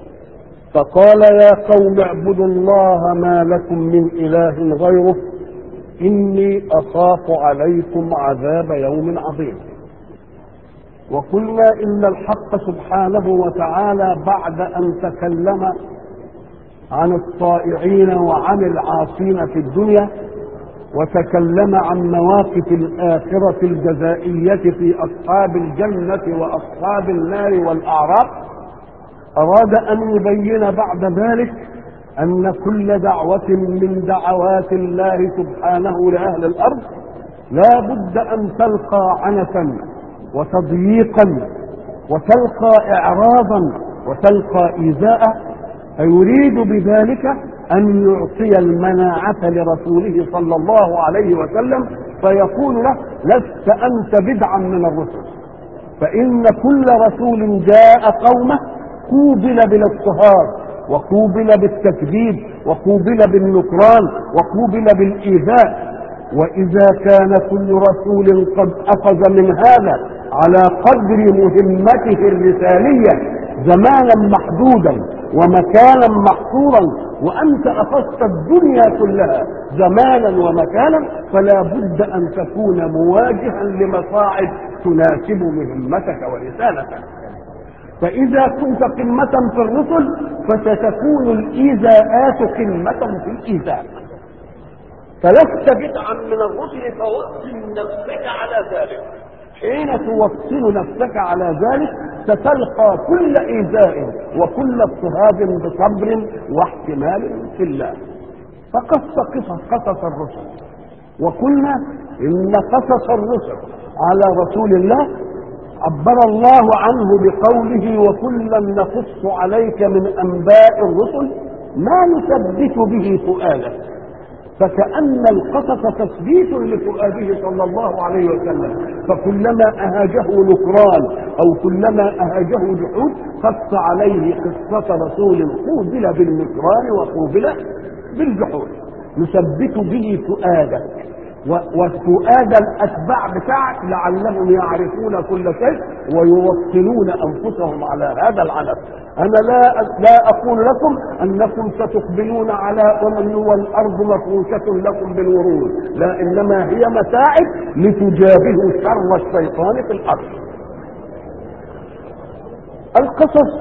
فقال يا قوم اعبدوا الله ما لكم من اله غيره اني اخاف عليكم عذاب يوم عظيم وقلنا ان الحق سبحانه وتعالى بعد ان تكلم عن الطائعين وعن العاصين في الدنيا وتكلم عن مواقف الآخرة الجزائية في أصحاب الجنة وأصحاب النار والأعراف أراد أن يبين بعد ذلك أن كل دعوة من دعوات الله سبحانه لأهل الأرض لا بد أن تلقى عنفا وتضييقا وتلقى إعراضا وتلقى إيذاء فيريد بذلك أن يعطي المناعة لرسوله صلى الله عليه وسلم فيقول له لست أنت بدعا من الرسل فإن كل رسول جاء قومه قوبل بالاضطهاد وقوبل بالتكذيب وقوبل بالنكران وقوبل بالإيذاء وإذا كان كل رسول قد أخذ من هذا على قدر مهمته الرسالية زمانا محدودا ومكانا محصورا وانت اخذت الدنيا كلها زمانا ومكانا فلا بد ان تكون مواجها لمصاعب تناسب مهمتك ورسالتك فاذا كنت قمه في الرسل فستكون الايذاءات قمه في الايذاء فلست بدعا من الرسل فوطن نفسك على ذلك حين توصل نفسك على ذلك ستلقى كل إيذاء وكل اضطهاد بصبر واحتمال في الله فقص قصص قصص الرسل وقلنا إن قصص الرسل على رسول الله عبر الله عنه بقوله وكلا نقص عليك من أنباء الرسل ما نثبت به فؤادك فكأن القصص تثبيت لفؤاده صلى الله عليه وسلم فكلما أهاجه نكران أو كلما أهاجه جحود قص عليه قصة رسول قوبل بالنكران وقوبل بالجحود نثبت به فؤادك وفؤاد الأتباع بتاعك لعلهم يعرفون كل شيء ويوصلون أنفسهم على هذا العنف أنا لا لا أقول لكم أنكم ستقبلون على أمم والأرض مفروشة لكم بالورود لا إنما هي متاعب لتجابهوا شر الشيطان في الأرض القصص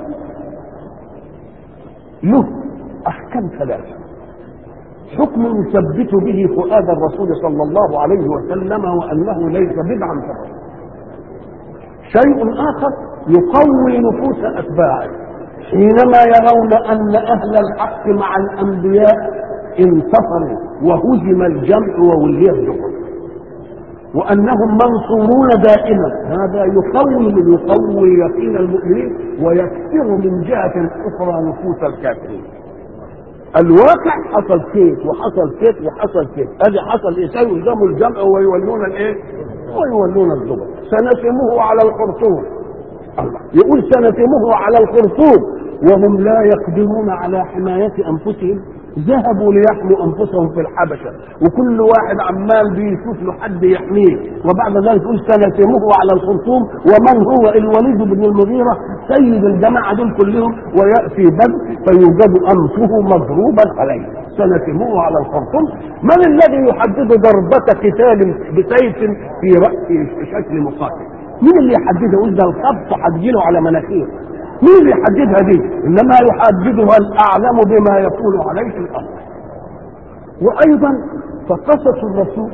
له أحكام ثلاثة حكم يثبت به فؤاد الرسول صلى الله عليه وسلم وأنه ليس بدعا في الرسول شيء آخر يقوي نفوس أتباعه حينما يرون أن أهل الحق مع الأنبياء انتصروا وهزم الجمع وولي الدخل وأنهم منصورون دائما هذا يقوي من يقوي يقين المؤمنين ويكسر من جهة أخرى نفوس الكافرين الواقع حصل كيف وحصل كيف وحصل كيف ادي حصل ايه سيهزموا الجمع ويولون الايه ويولون الزبر سنسمه على الخرطوم الله يقول سنسمه على الخرطوم وهم لا يقدرون على حماية أنفسهم ذهبوا ليحموا أنفسهم في الحبشة وكل واحد عمال بيشوف له حد يحميه وبعد ذلك يقول سنسمه على الخرطوم ومن هو الوليد بن المغيرة سيد الجماعة دول كلهم ويأتي بدر فيوجد أنفه مضروبا عليه سنسمه على الخرطوم من الذي يحدد ضربة قتال بسيف في رأسه في شكل مقاتل مين اللي يحددها يقول ده الخبط هتجيله على مناخيره مين اللي يحددها دي انما يحددها الاعلم بما يكون عليه الامر وايضا فقصص الرسول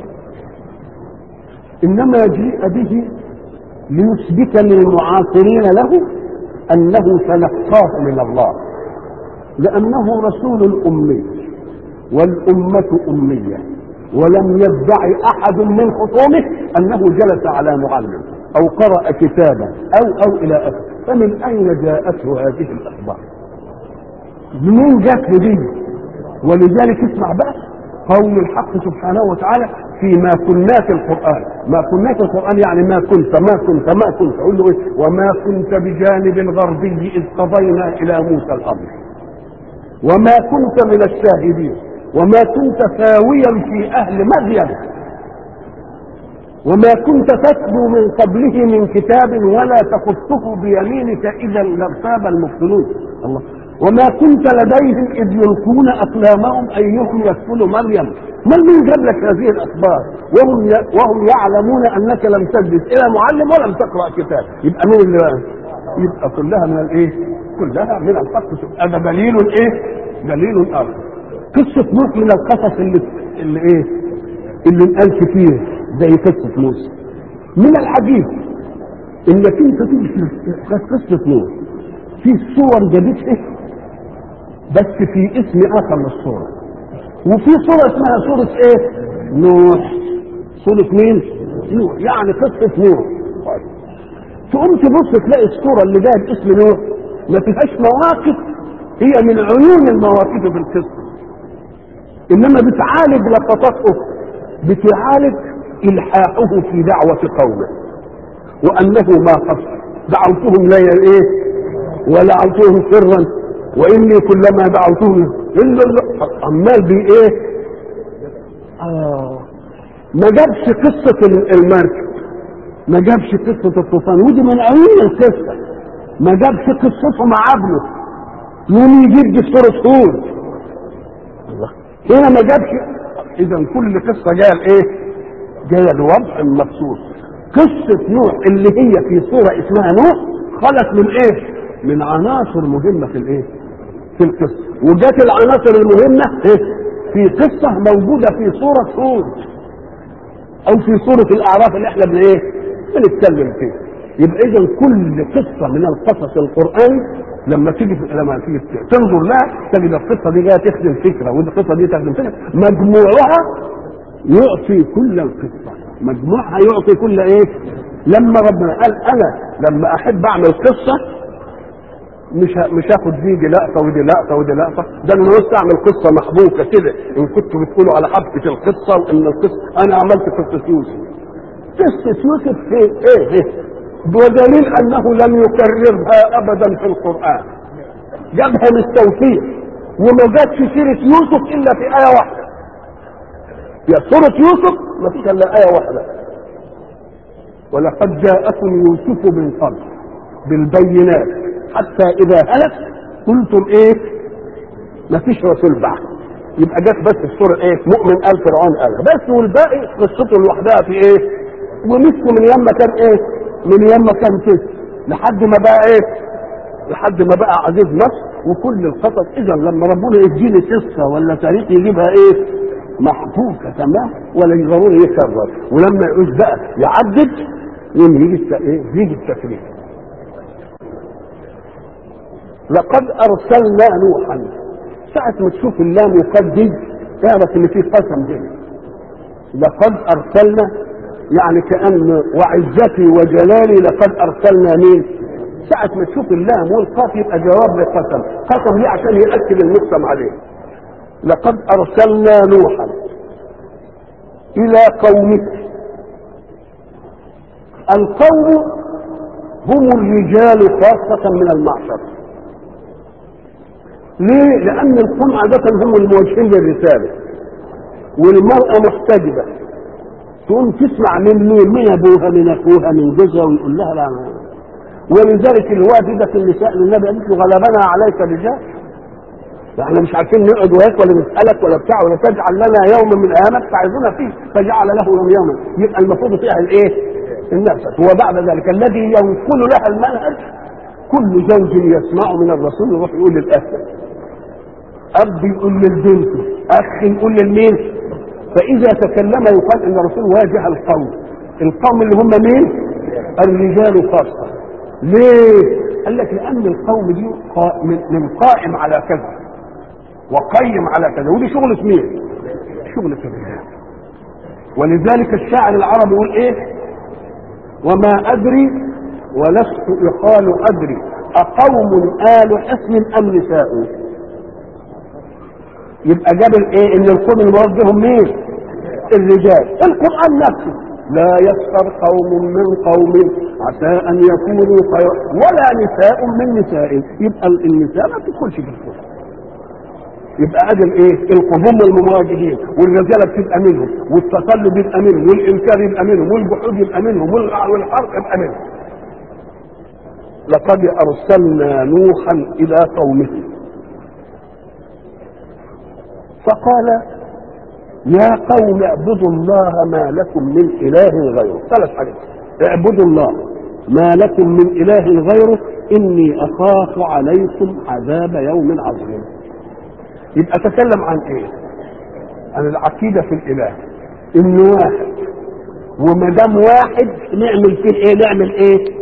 انما جيء به ليثبت للمعاصرين له انه تلقاه من الله لانه رسول امي والامه اميه ولم يدعي احد من خصومه انه جلس على معلم او قرأ كتابا او او الى اخره فمن اين جاءته هذه الاخبار منين جات له دي ولذلك اسمع بقى قول الحق سبحانه وتعالى فيما كنا في القرآن ما كنا في القرآن يعني ما كنت ما كنت ما كنت أقول له إيه وما كنت بجانب الغربي إذ قضينا إلى موسى الأمر وما كنت من الشاهدين وما كنت ثاويا في أهل مدين وما كنت تتلو من قبله من كتاب ولا تخطه بيمينك اذا لارتاب المبطلون الله وما كنت لديهم اذ يلقون اقلامهم ايهم يكفل مريم من من جاب لك هذه الاخبار وهم ي... وهم يعلمون انك لم تجلس الى معلم ولم تقرا كتاب يبقى مين اللي بقى؟ يبقى كلها من الايه؟ كلها من الحق هذا دليل ايه؟ دليل اخر قصه نوح من القصص اللي اللي ايه؟ اللي انقال كتير زي قصة موسى من العجيب انك انت تمشي قصة نوح في صور جابتها بس في اسم اخر للصورة وفي صورة اسمها صورة ايه نوح صورة مين نوح يعني قصة نوح تقوم تبص تلاقي الصورة اللي جايه باسم نوح ما فيهاش مواقف هي من عيون المواقف في القصة انما بتعالج لقطات اخرى بتعالج الحاحه في دعوة قومه وانه ما قصر دعوتهم لا ايه ولعوتهم سرا واني كلما دعوتهم الا عمال بي ايه آه ما جابش قصة المركب ما جابش قصة الطوفان ودي من عيون القصة ما جابش قصته مع ابنه يوم يجيب دي سورة هود الله هنا ما جابش اذا كل قصة جايه الايه جايه لوضع مخصوص قصة نوح اللي هي في صورة اسمها نوح خلت من ايه من عناصر مهمة في الايه في القصة وجات العناصر المهمة ايه في قصة موجودة في صورة هود او في صورة الاعراف اللي احنا بن ايه بنتكلم فيها يبقى اذا كل قصة من القصص القرآني لما تيجي لما تيجي تنظر لها تجد القصة دي جاية تخدم فكرة والقصة دي تخدم فكرة مجموعها يعطي كل القصة مجموعها يعطي كل ايه لما ربنا قال انا لما احب اعمل قصة مش مش هاخد دي دي لقطه ودي لقطه ودي لقطه ده انا نفسي اعمل قصه محبوكه كده ان كنتوا بتقولوا على حبكه القصه وان القصه انا عملت قصه يوسف قصه يوسف في ايه, إيه؟ ودليل انه لم يكررها ابدا في القران جابها للتوفيق وما جاتش سيره يوسف الا في ايه واحده يا سوره يوسف ما فيش الا ايه واحده ولقد جاءكم يوسف من قبل بالبينات حتى اذا هلك قلتم ايه ما فيش رسول بعد يبقى جت بس السوره ايه مؤمن قال فرعون قال بس والباقي قصته لوحدها في ايه ومسكوا من يما كان ايه من يما كان كده لحد ما بقى ايه لحد ما بقى عزيز مصر وكل القصص اذا لما ربنا يديني قصه ولا تاريخ يجيبها ايه محبوكه تمام ولا ضروري يكرر ولما يعوز بقى يعدد يوم يجي الت- إيه؟ يجي التكليف لقد ارسلنا نوحا ساعة ما تشوف اللام يقدد اعرف ان في قسم هنا لقد ارسلنا يعني كأن وعزتي وجلالي لقد ارسلنا مين ساعة ما تشوف اللام والقاف يبقى جواب للقسم قسم ليه عشان يأكد المقسم عليه لقد ارسلنا نوحا الى قومه القوم هم الرجال خاصة من المعشر ليه؟ لأن القوم عادة هم الموجهين للرسالة والمرأة محتجبة تقوم تسمع من مين؟ من أبوها من أخوها من جوزها ويقول لها لا ما. ولذلك الوافدة النساء للنبي قالت له غلبنا عليك الرجال احنا مش عارفين نقعد وياك ولا نسألك ولا بتاع ولا تجعل لنا يوما من الأيام تعظنا فيه فجعل له يوم يوما يبقى المفروض فيها الايه؟ النفس وبعد ذلك الذي ينقل لها المنهج كل زوج يسمع من الرسول يروح يقول للأهل أب يقول للبنت أخ يقول للمين فإذا تكلم يقال إن الرسول واجه القوم القوم اللي هم مين الرجال خاصة ليه قال لك لأن القوم دي قا- من من قائم على كذا وقيم على كذا ودي شغلة مين شغلة الرجال ولذلك الشاعر العربي يقول ايه وما أدري ولست يقال أدري أقوم آل حصن أم نساء يبقى جاب الايه ان القوم المراد بهم مين الرجال القرآن نفسه لا يسخر قوم من قوم عسى ان يكونوا خير ولا نساء من نساء يبقى النساء ما تدخلش في القرآن يبقى ادي الايه القبوم المواجهين والرجاله بتبقى منهم والتقلب يبقى منهم والانكار يبقى منهم والجحود يبقى منهم والع- والحرق يبقى منهم لقد ارسلنا نوحا الى قومه فقال يا قوم اعبدوا الله ما لكم من اله غيره ثلاث حاجات اعبدوا الله ما لكم من اله غيره اني اخاف عليكم عذاب يوم عظيم يبقى تكلم عن ايه عن العقيده في الاله انه واحد وما دام واحد نعمل فيه ايه نعمل ايه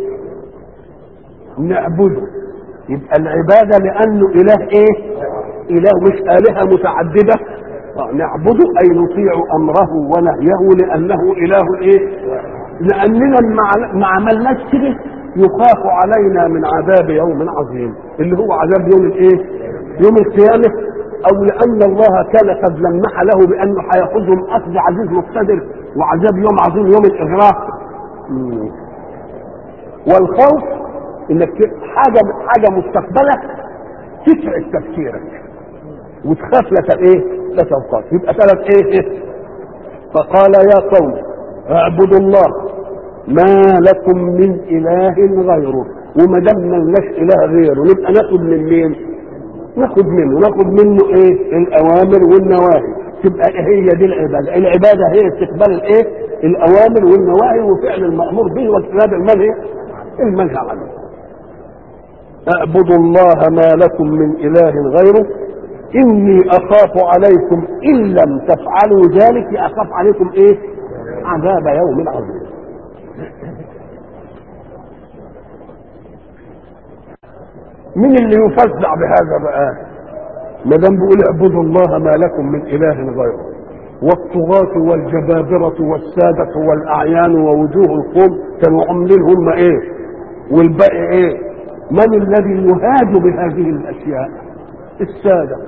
نعبده يبقى العباده لانه اله ايه اله مش الهه متعدده آه، نعبده اي نطيع امره ونهيه لانه اله ايه لاننا ما- ما عملناش كده يخاف علينا من عذاب يوم عظيم اللي هو عذاب يوم الايه يوم القيامه او لان الله كان قد لمح له بانه هياخذهم اخذ عزيز مقتدر وعذاب يوم عظيم يوم الاغراق مم. والخوف انك ت- حاجه حاجه مستقبله تسعد تفكيرك وتخاف لك ايه لا توقف يبقى ثلاث ايه فقال يا قوم اعبدوا الله ما لكم من اله غيره وما دام ملناش اله غيره نبقى ناخد من مين ناخد منه ناخد منه ايه الاوامر والنواهي تبقى هي دي العباده العباده هي استقبال الايه الاوامر والنواهي وفعل المامور به واجتناب المنهي المنهي عنه اعبدوا الله ما لكم من اله غيره اني اخاف عليكم ان لم تفعلوا ذلك اخاف عليكم ايه عذاب يوم عظيم مين اللي يفزع بهذا بقى ما دام بيقول اعبدوا الله ما لكم من اله غيره والطغاة والجبابرة والسادة والأعيان ووجوه القوم كانوا عاملين هم إيه؟ والباقي إيه؟ من الذي يهاج بهذه الأشياء؟ السادة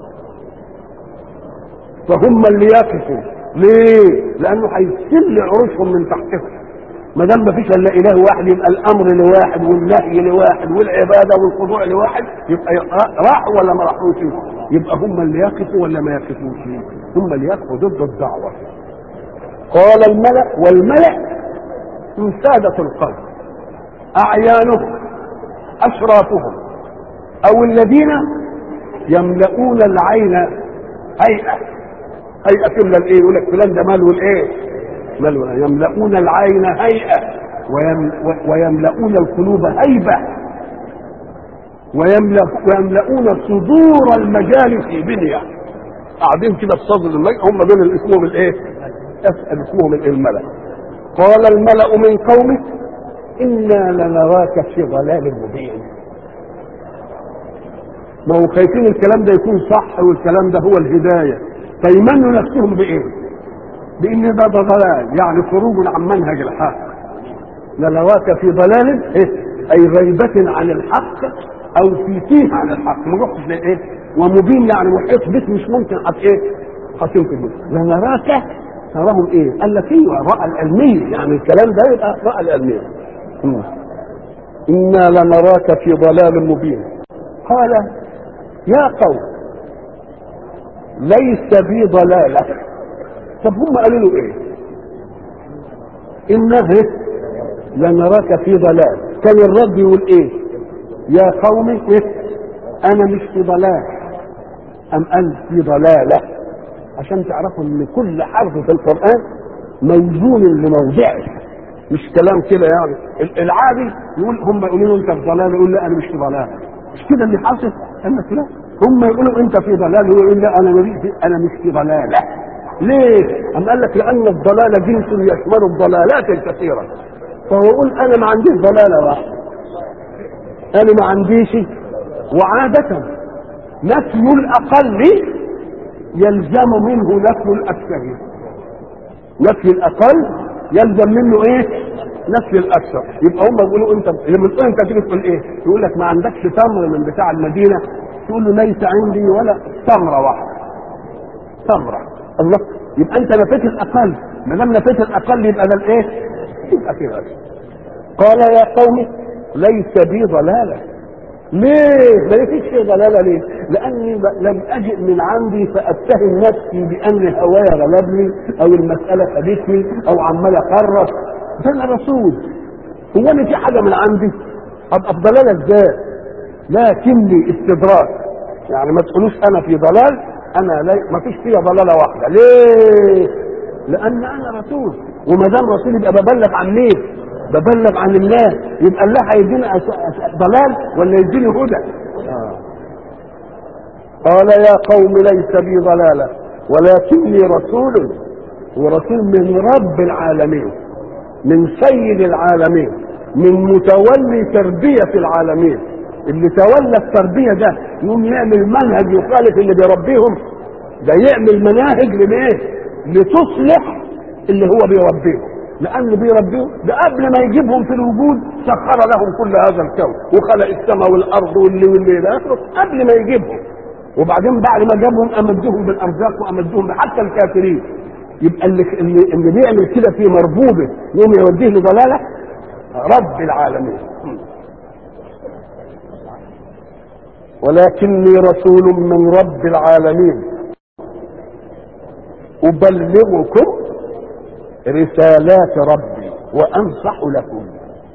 فهم اللي يقفوا ليه؟ لأنه هيسل عروشهم من تحتهم ما دام ما فيش الا اله واحد يبقى الامر لواحد والنهي لواحد والعباده والخضوع لواحد يبقى راحوا ولا ما راحوش يبقى هم اللي يقفوا ولا ما يقفوش هم اللي يقفوا ضد الدعوه قال الملا والملا من ساده القوم اعيانهم اشرافهم او الذين يملؤون العين هيئه هيئه كلها الايه يقول لك فلان ده ماله الايه ماله يملؤون العين هيئه ويم ويملؤون القلوب هيبه ويملأ- ويملؤون صدور المجالس بنيه قاعدين كده في صدر المجلس هم دول اللي اسمهم الايه؟ اسال اسمهم الإيه؟ الملأ قال الملأ من قومه انا لنراك في ضلال مبين ما هو خايفين الكلام ده يكون صح والكلام ده هو الهدايه فيمنوا نفسهم بايه؟ بان ده ضلال يعني خروج عن منهج الحق لنراك في ضلال إيه؟ اي غيبة عن الحق او في تيه عن الحق ما رحتش لايه؟ ومبين يعني محيط بك مش ممكن هت ايه؟ هتنقذ بك لنراك تراهم ايه؟ قال لك ايوه الرأى العلمية يعني الكلام ده يبقى الرأى العلمية مم. انا لنراك في ضلال مبين قال يا قوم ليس بي ضلاله طب هم قالوا له ايه انه لنراك في ضلال كان الرب يقول ايه يا قوم إيه؟ انا مش في ضلال ام قال في ضلاله عشان تعرفوا ان كل حرف في القران موزون لموضعه مش كلام كده يعني العادي يقول هم يقولوا له انت في ضلال يقول لا انا مش في ضلال مش كده اللي حاصل قال لك لا هم يقولوا انت في ضلال هو يقول لا انا انا مش في ضلاله ليه؟ أم قال لك لأن الضلال جنس يشمل الضلالات الكثيرة فهو يقول أنا ما عنديش ضلالة واحدة أنا ما عنديش وعادة نفي الأقل يلزم منه نفي الأكثر نفي الأقل يلزم منه إيه؟ نفي الأكثر يبقى هم بيقولوا أنت لما تقول أنت تيجي تقول إيه؟ يقول لك ما عندكش تمر من بتاع المدينة تقول له ليس عندي ولا تمرة واحدة تمرة الله يبقى انت نفيت الاقل ما دام نفيت الاقل يبقى ده الايه؟ يبقى كده قال يا قوم ليس بي ضلاله ليه؟ ما فيش فيه ضلاله ليه؟ لاني لم اجئ من عندي فاتهم نفسي بان هوايا غلبني او المساله خدتني او عمال اقرب ده انا رسول هو انا في حاجه من عندي؟ ابقى في ضلاله ازاي؟ لكني استدراك يعني ما تقولوش انا في ضلال انا لا ما فيش فيها ضلاله واحده ليه لان انا رسول وما دام رسول يبقى ببلغ عن مين ببلغ عن الله يبقى الله هيديني ضلال ولا يديني هدى آه. قال يا قوم ليس بي ضلاله ولكني رسول ورسول من رب العالمين من سيد العالمين من متولي تربيه العالمين اللي تولى التربيه ده يقوم يعمل منهج يخالف اللي بيربيهم ده يعمل مناهج لايه؟ لتصلح اللي هو بيربيهم لان بيربيهم ده قبل ما يجيبهم في الوجود سخر لهم كل هذا الكون وخلق السماء والارض واللي واللي الى اخره قبل ما يجيبهم وبعدين بعد ما جابهم امدهم بالارزاق وامدهم حتى الكافرين يبقى اللي اللي, اللي بيعمل كده في مربوبه يوم يوديه لضلاله رب العالمين ولكني رسول من رب العالمين أبلغكم رسالات ربي وأنصح لكم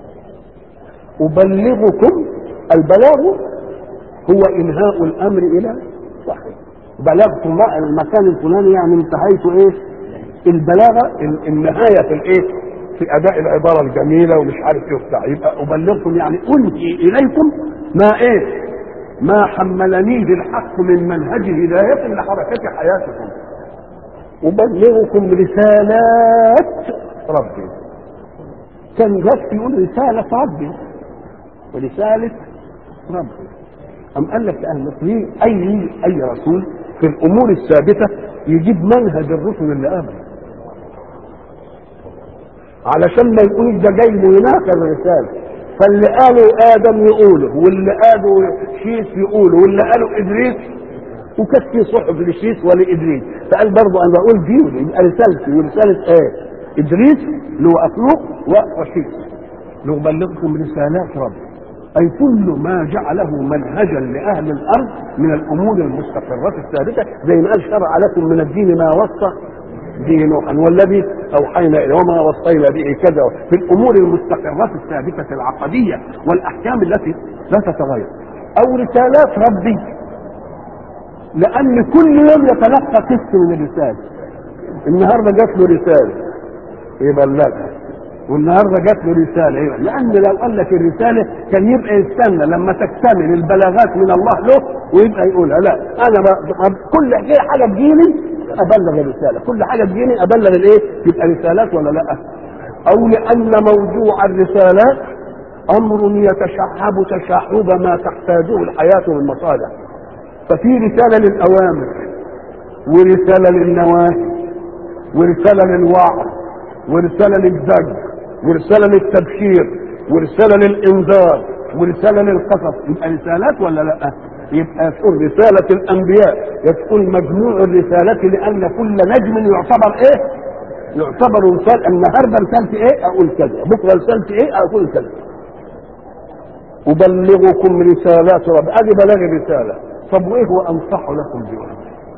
أبلغكم البلاغ هو إنهاء الأمر إلى صاحبه بلغت المكان الفلاني يعني انتهيت إيه البلاغة النهاية في الإيه في أداء العبارة الجميلة ومش عارف إيه وبتاع يبقى أبلغكم يعني أنهي إليكم ما إيه ما حملنيه الحق من منهج هداية لحركة حياتكم أبلغكم رسالات ربي كان جاف يقول رسالة ربي ورسالة ربي أم قال لك أهل ليه أي أي رسول في الأمور الثابتة يجيب منهج الرسل اللي قبله علشان ما يقولش ده جاي ليناقض الرسالة فاللي قاله ادم يقوله واللي قاله شيس يقوله واللي قاله ادريس وكانت في صحف لشيس ولادريس فقال برضه انا بقول دي يبقى رسالتي ورساله ايه؟ ادريس اللي هو اخلوق وشيس لأبلغكم رسالات ربي أي كل ما جعله منهجا لأهل الأرض من الأمور المستقرة الثابتة زي ما قال شرع لكم من الدين ما وصى به نوحا والذي أوحينا إليه وما وصينا به كذا في الأمور المستقرة الثابتة العقدية والأحكام التي لا تتغير أو رسالات ربي لأن كل يوم يتلقى قسط من الرسالة النهارده جات له رسالة يبلغها والنهارده جات له رساله ايوه لان لو قال لك الرساله كان يبقى يستنى لما تكتمل البلاغات من الله له ويبقى يقولها لا انا ب... ب... كل حاجه تجيني ابلغ الرساله كل حاجه تجيني ابلغ الايه يبقى رسالات ولا لا او لان موضوع الرسالات امر يتشعب تشعب ما تحتاجه الحياه من مصالح ففي رساله للاوامر ورساله للنواهي ورساله للوعظ ورساله للزجر ورساله للتبشير ورساله للانذار ورساله للقصص يبقى رسالات ولا لا؟ يبقى تقول رسالة الأنبياء يقول مجموع الرسالات لأن كل نجم يعتبر إيه؟ يعتبر رسالة النهارده رسالتي إيه؟ أقول كذا، بكرة رسالتي إيه؟ أقول كذا. أبلغكم رسالات رب أدي بلاغ الرسالة، طب وإيه هو أنصح لكم بها؟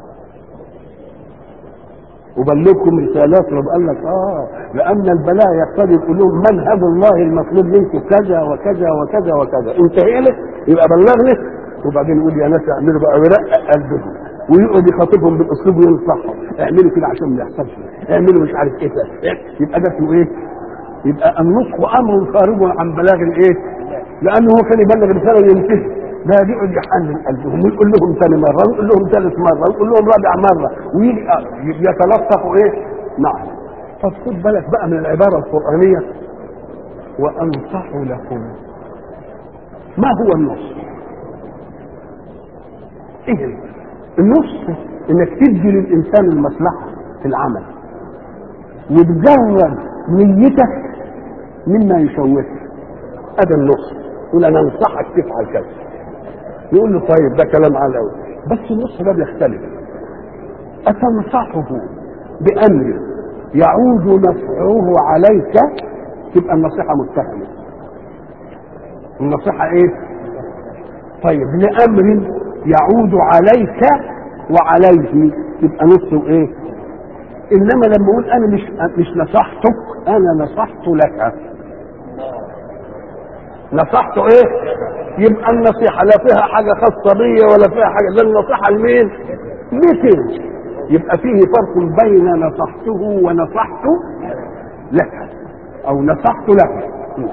أبلغكم رسالات رب قال لك آه لأن البلاء يقتضي يقول لهم منهج الله المطلوب منكم كذا وكذا وكذا وكذا، انتهي له يبقى بلغني وبعدين يقول يا ناس اعملوا بقى ويرقق قلبهم ويقعد يخاطبهم بالاسلوب وينصحهم اعملوا كده عشان ما يحصلش اعملوا مش عارف ايه ده يبقى ده اسمه ايه؟ يبقى النصح امر خارج عن بلاغ الايه؟ لانه هو كان يبلغ رساله وينتهي ده يقعد يحنن قلبهم ويقول لهم ثاني مره ويقول لهم ثالث مره ويقول لهم رابع مره ويجي يتلطفوا ايه؟ نعم طب خد بالك بقى من العباره القرانيه وانصح لكم ما هو النصح؟ ايه النص انك تدي للانسان المصلحه في العمل وتجرد نيتك مما يشوهك هذا النص يقول انا انصحك تفعل كذا يقول له طيب ده كلام على الاول بس النص ده بيختلف اتنصحه بامر يعود نفعه عليك تبقى النصيحه متهمه النصيحه ايه طيب لامر يعود عليك وعليه يبقى نصه ايه انما لما اقول انا مش مش نصحتك انا نصحت لك نصحته ايه يبقى النصيحه لا فيها حاجه خاصه بي ولا فيها حاجه ده النصيحه لمين مثل يبقى فيه فرق بين نصحته ونصحت لك او نصحت له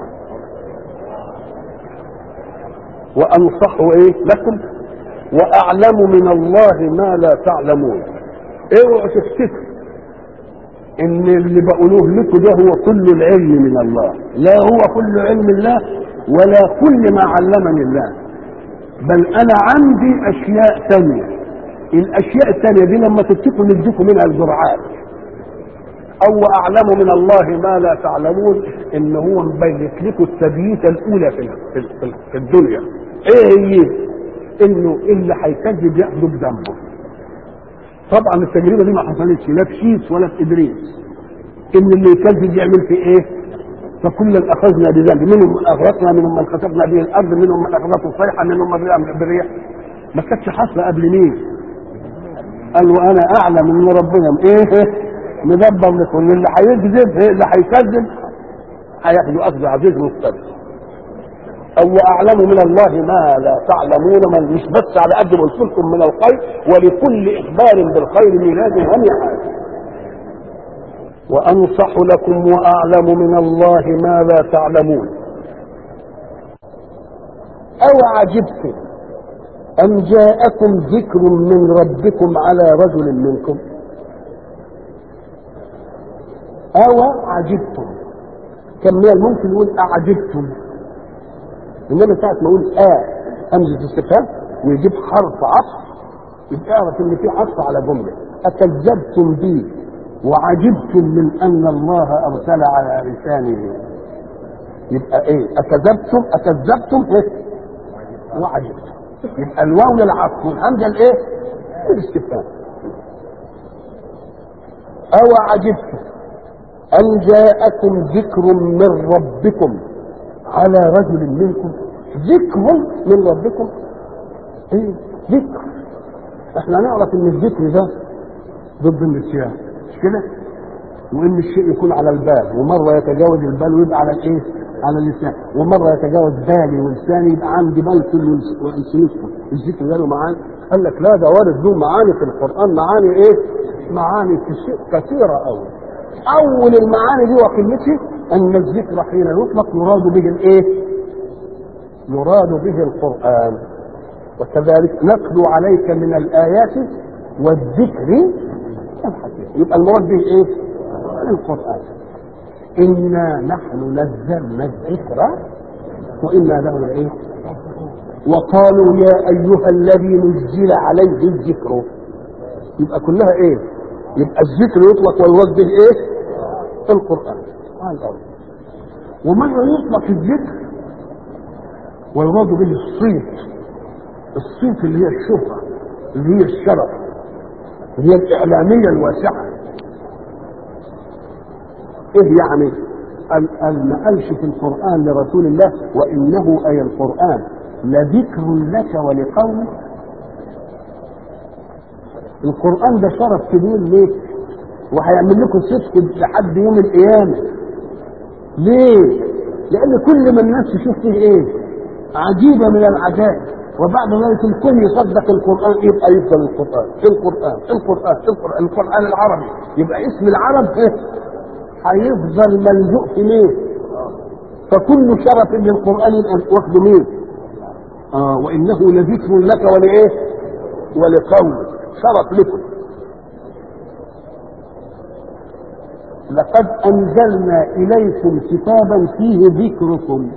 وانصح ايه لكم واعلم من الله ما لا تعلمون اوعوا تفتكروا ان اللي بقولوه لكم ده هو كل العلم من الله لا هو كل علم الله ولا كل ما علمني الله بل انا عندي اشياء ثانيه الاشياء الثانيه دي لما تتقوا نديكم منها الجرعات او اعلم من الله ما لا تعلمون ان هو مبيت لكم التبييته الاولى في في- في الدنيا ايه هي انه اللي هيكذب ياخده بذنبه طبعا التجربه دي ما حصلتش لا في شيس ولا في ادريس ان اللي يكذب يعمل في ايه فكلا اخذنا بذنب منهم من اغرقنا منهم من خسفنا به الارض منهم من اخذته الصيحه منهم من رئم بالريح ما كانتش حاصله قبل مين قال وانا اعلم ان ربنا ايه مدبر لكل اللي هيكذب اللي هيكذب هياخدوا اخذ عزيز مقتدر او اعلم من الله ما لا تعلمون من مش بس على قد ما قلت لكم من الخير ولكل اخبار بالخير ميلاد وميعاد وانصح لكم واعلم من الله ما لا تعلمون او عجبتم ان جاءكم ذكر من ربكم على رجل منكم او عجبتم كم من الممكن يقول اعجبتم انما ساعه ما اقول اه همزه استفهام ويجيب حرف عطف يبقى اعرف ان في عطف على جمله اكذبتم بي وعجبتم من ان الله ارسل على لسانه يبقى ايه اكذبتم اكذبتم ايه وعجبتم يبقى الواو للعطف والحمزه الايه الاستفهام او عجبتم ان جاءكم ذكر من ربكم على رجل منكم ذكر من ربكم ايه ذكر احنا نعرف ان الذكر ده ضد النسيان مش كده وان الشيء يكون على البال ومره يتجاوز البال ويبقى على الايه على اللسان ومره يتجاوز بالي ولساني يبقى عندي بال كله وانسنسكم الذكر ده له معاني قال لك لا ده وارد له معاني في القران معاني ايه معاني في الشيء كثيره قوي اول المعاني دي وقيمتها ان الذكر حين يطلق يراد به الايه يراد به القران وكذلك نتلو عليك من الايات والذكر الحكيم يبقى المراد به ايه القران انا نحن نزلنا الذكر وانا له لايه وقالوا يا ايها الذي نزل عليه الذكر يبقى كلها ايه يبقى الذكر يطلق ويراد به ايه القران على الارض ومره يطلق الذكر ويراد به الصيت الصيت اللي هي الشهره اللي هي الشرف اللي هي الاعلاميه الواسعه ايه يعني قال قال ما قالش في القران لرسول الله وانه اي القران لذكر لك ولقومك القران ده شرف كبير ليك وهيعمل لكم صدق لحد يوم القيامه ليه لان كل ما الناس تشوف فيه ايه عجيبه من العجائب وبعد ذلك الكل يصدق القران يبقى يفضل القران القران القران القران القران العربي يبقى اسم العرب ايه هيفضل ملجوء في مين فكل شرف للقران يبقى واخده مين اه وانه لذكر لك ولايه ولقومك شرف لكم لقد انزلنا اليكم كتابا فيه ذكركم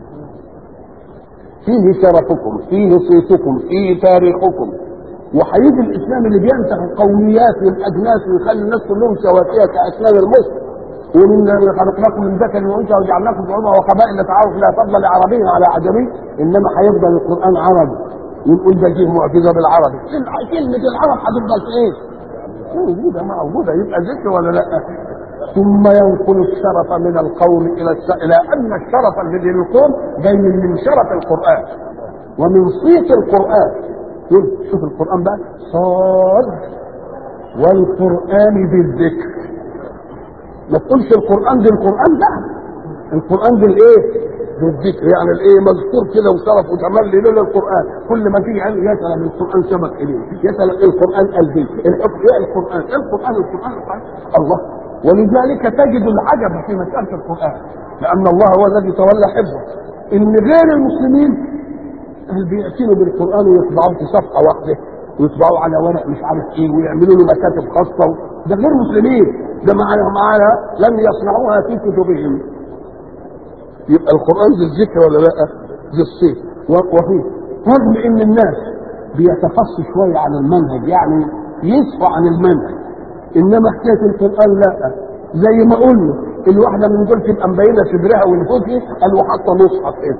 فيه شرفكم فيه صيتكم فيه تاريخكم وهيجي الاسلام اللي بينسخ القوميات والاجناس ويخلي الناس كلهم سواسيه كاسنان المصر ومن خلقناكم من ذكر وانثى وجعلناكم شعوبا وقبائل لتعارف لا فضل لعربي على عجمي انما هيفضل القران عربي ونقول ده جه معجزه بالعربي كلمه العرب هتفضل في ايه؟ موجوده موجوده يبقى ذكر ولا لا؟ ثم ينقل الشرف من القوم الى الس... الى ان الشرف الذي للقوم جاي من شرف القران ومن صيت القران شوف القران بقى صاد والقران بالذكر ما تقولش القران دي القران ده القران دي الايه بالذكر يعني الايه مذكور كده وشرف وجمال لله القران كل ما تيجي عنه يسال من القران سبق اليه يسال القران قلبي الحكم القران القران القران القران الله ولذلك تجد العجب في مساله القران لان الله هو الذي تولى حفظه ان غير المسلمين بيأتينوا بالقران ويطبعوه في صفحه واحده ويطبعوه على ورق مش عارف ايه ويعملوا له مكاتب خاصه ده غير مسلمين ده معنا معنا لم يصنعوها في كتبهم يبقى القران ذي الذكر ولا لا ذي الصيت وفيه رغم ان الناس بيتخصصوا شويه عن المنهج يعني يصفوا عن المنهج انما حكايه القران لا زي ما قلنا الواحده من دول تبقى مبينه صدرها ونفوسها قال وحاطه مصحف ايه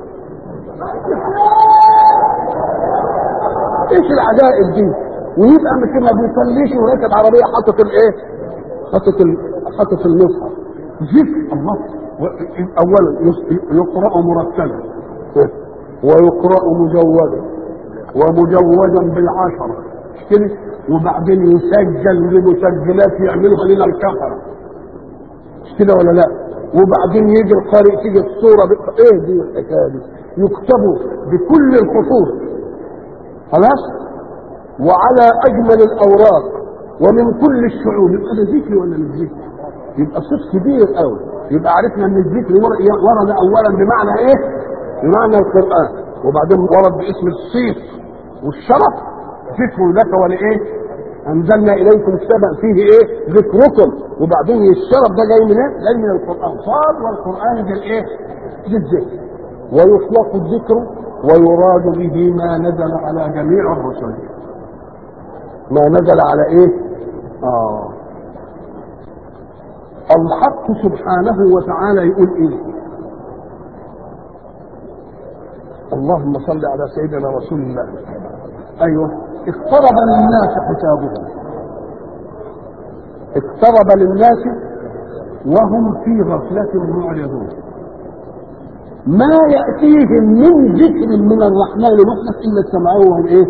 ايش العجائب دي ويبقى مش ما بيصليش وراكب عربيه حاطط الايه حاطط حاطط المصحف ذكر الله اولا يقرا مرتلا ويقرا مجودا ومجودا بالعشره مش كده وبعدين يسجل لمسجلات يعملها لنا الكفره مش كده ولا لا وبعدين يجي القارئ تيجي الصوره بق... ايه دي الحكايه دي يكتبوا بكل الخطوط خلاص وعلى اجمل الاوراق ومن كل الشعوب يبقى ده ذكر ولا مش ذكر؟ يبقى صوت كبير قوي يبقى عرفنا ان الذكر ورد اولا بمعنى ايه؟ بمعنى القران وبعدين ورد باسم الصيت والشرف ذكر لك ولايه؟ انزلنا اليكم كتابا فيه ايه؟ ذكركم وبعدين الشرف ده جاي من ايه؟ جاي من القران صاد والقران بالايه؟ بالذكر ويطلق الذكر ويراد به ما نزل على جميع الرسل ما نزل على ايه؟ اه الحق سبحانه وتعالى يقول ايه؟ اللهم صل على سيدنا رسول الله ايوه اقترب للناس حسابهم اقترب للناس وهم في غفلة معرضون ما يأتيهم من ذكر من الرحمن محدث إلا سمعوه وهم إيه؟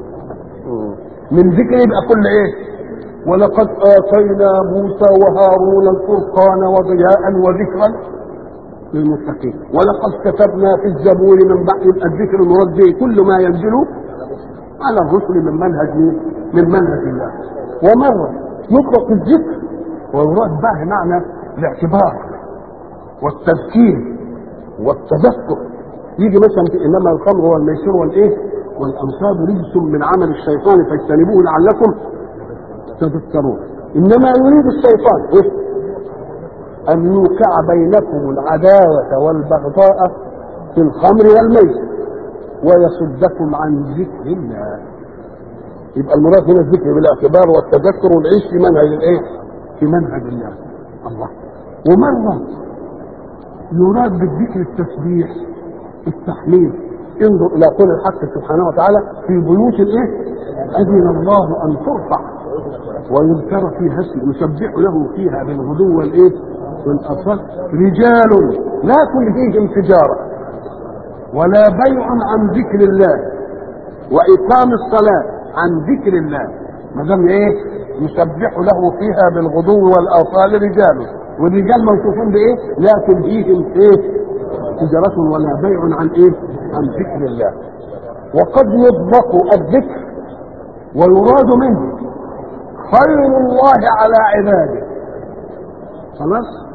من ذكر يبقى كل إيه؟ ولقد آتينا موسى وهارون الفرقان وضياء وذكرا للمتقين ولقد كتبنا في الزبور من بعد الذكر المرد به كل ما ينزل على الرسل من منهج من منهج الله ومرة يطلق الذكر ويراد به معنى الاعتبار والتذكير والتذكر يجي مثلا في انما الخمر والميسر والايه والانصاب رجس من عمل الشيطان فاجتنبوه لعلكم تذكرون انما يريد الشيطان إيه؟ أن يوقع بينكم العداوة والبغضاء في الخمر والميسر ويصدكم عن ذكر الله يبقى المراد هنا الذكر بالاعتبار والتذكر والعيش في منهج الايه؟ في منهج الله الله ومرة يراد بالذكر التسبيح التحميد انظر الى قول الحق سبحانه وتعالى في بيوت الايه؟ أذن الله أن ترفع ويذكر فيها اسمه يسبح له فيها بالغدو والايه؟ والأصل رجال لا تلهيهم تجارة ولا بيع عن ذكر الله وإقام الصلاة عن ذكر الله ما دام ايه؟ يسبح له فيها بالغدو والآصال رجال والرجال موصوفون بايه؟ لا تلهيهم ايه؟ تجارة ولا بيع عن ايه؟ عن ذكر الله وقد يطلق الذكر ويراد منه خير الله على عباده خلاص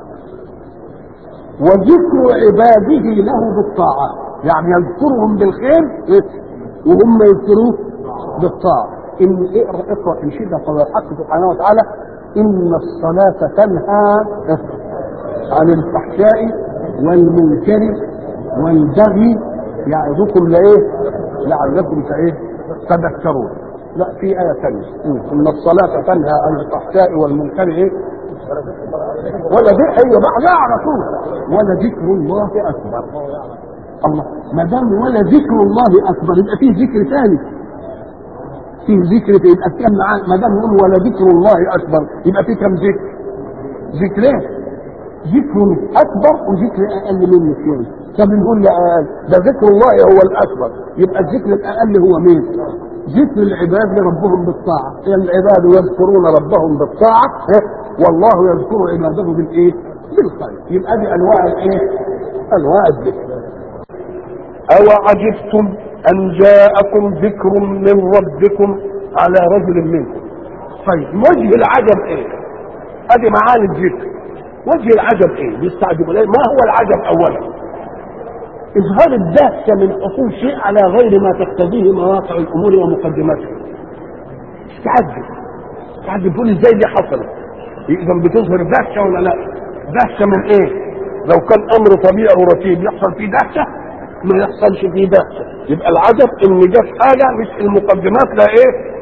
وذكر عباده له بالطاعات يعني يذكرهم بالخير وهم يذكروه بالطاعة إن اقرأ اقرأ إن شئت قول الحق سبحانه وتعالى إن الصلاة تنهى عن الفحشاء والمنكر والبغي يعظكم لإيه؟ لعلكم ايه تذكرون لا في آية ثانية إن الصلاة تنهى عن الفحشاء والمنكر إيه؟ ولا ذكر أيوة بعدها على طول ولا ذكر الله أكبر الله ما دام ولا ذكر الله أكبر يبقى فيه ذكر ثاني فيه ذكر يبقى كم معاه ما دام يقول ولا ذكر الله أكبر يبقى فيه كم ذكر؟ ذكرين ذكر أكبر وذكر أقل منه شوية طب نقول لا أقل ده ذكر الله هو الأكبر يبقى الذكر الأقل هو مين؟ ذكر العباد لربهم بالطاعة العباد يذكرون ربهم بالطاعة والله يذكر عباده بالايه؟ بالخير يبقى دي انواع الايه؟ انواع الذكر أو عجبتم أن جاءكم ذكر من ربكم على رجل منكم طيب وجه العجب إيه؟ أدي معاني الذكر وجه العجب إيه؟ بيستعجبوا ليه؟ ما هو العجب أولا؟ إظهار الدهشة من حصول شيء على غير ما تقتضيه مواقع الأمور ومقدماتها استعجب استعجب تقول إزاي دي حصلت؟ إذا بتظهر دهشة ولا لا؟ دهشة من إيه؟ لو كان أمر طبيعي ورتيب يحصل فيه دهشة ما يحصلش فيه دهشة يبقى العجب إن جت حاجة مش المقدمات لا إيه؟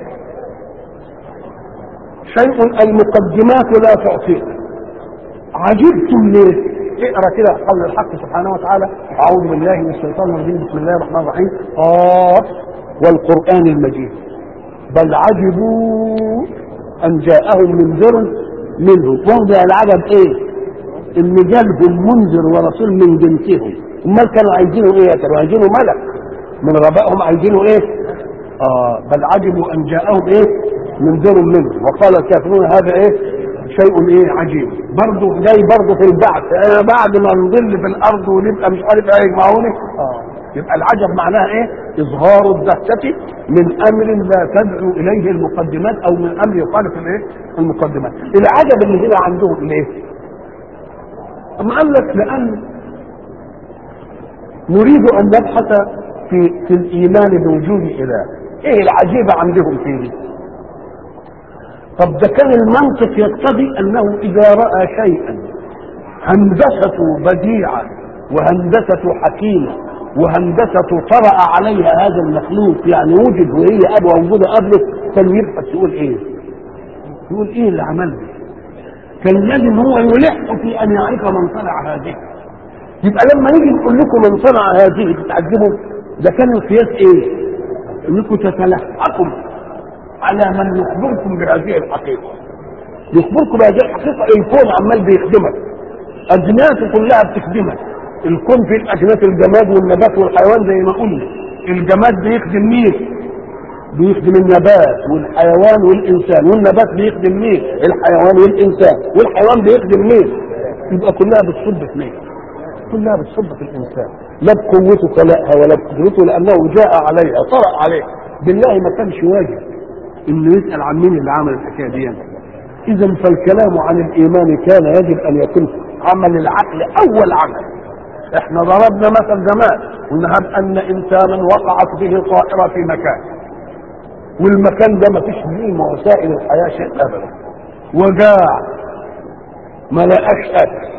شيء المقدمات لا تعطيه عجبتم ليه؟ اقرا كده قول الحق سبحانه وتعالى اعوذ بالله من الشيطان الرجيم بسم الله الرحمن الرحيم قاف والقران المجيد بل عجبوا ان جاءهم منذر منهم وضع العجب ايه؟ ان جالهم منذر ورسول من جنسهم امال كانوا عايزينه ايه؟ كانوا عايزينه ملك من غبائهم عايزينه ايه؟ اه بل عجبوا ان جاءهم ايه؟ منذر منهم وقال الكافرون هذا ايه؟ شيء ايه عجيب برضه جاي برضه في البعث انا بعد ما نضل في الارض ونبقى مش عارف ايه يجمعوني اه يبقى العجب معناها ايه اظهار الدهشة من امر لا تدعو اليه المقدمات او من امر يخالف الايه المقدمات العجب اللي هنا عندهم ليه اما قال لك لان نريد ان نبحث في في الايمان بوجود اله ايه العجيب عندهم فيه طب ده كان المنطق يقتضي انه اذا راى شيئا هندسته بديعه وهندسته حكيمه وهندسته طرأ عليها هذا المخلوق يعني وجد وهي ابوه موجوده قبله كان يبحث يقول ايه؟ يقول ايه اللي عمل لي؟ كان لازم هو يلح في ان يعرف من صنع هذه يبقى لما نيجي نقول لكم من صنع هذه تتعجبوا ده كان القياس ايه؟ انكم تتلحقوا على من يخبركم بهذه الحقيقة يخبركم بهذه الحقيقة الكون عمال بيخدمك أجناسه كلها بتخدمك الكون في الأجناس الجماد والنبات والحيوان زي ما قلنا الجماد بيخدم مين؟ بيخدم النبات والحيوان والإنسان والنبات بيخدم مين؟ الحيوان والإنسان والحيوان بيخدم مين؟ يبقى كلها بتصب في مين؟ كلها بتصب في الإنسان لا بقوته خلقها ولا بقدرته لأنه جاء عليها طرأ عليها بالله ما كانش واجب انه يسال عن مين اللي عمل الحكايه دي اذا فالكلام عن الايمان كان يجب ان يكون عمل العقل اول عمل احنا ضربنا مثل زمان قلنا هب ان انسانا وقعت به طائره في مكان والمكان ده ما فيش فيه وسائل الحياه شيء ابدا وجاع ما لقاش اكل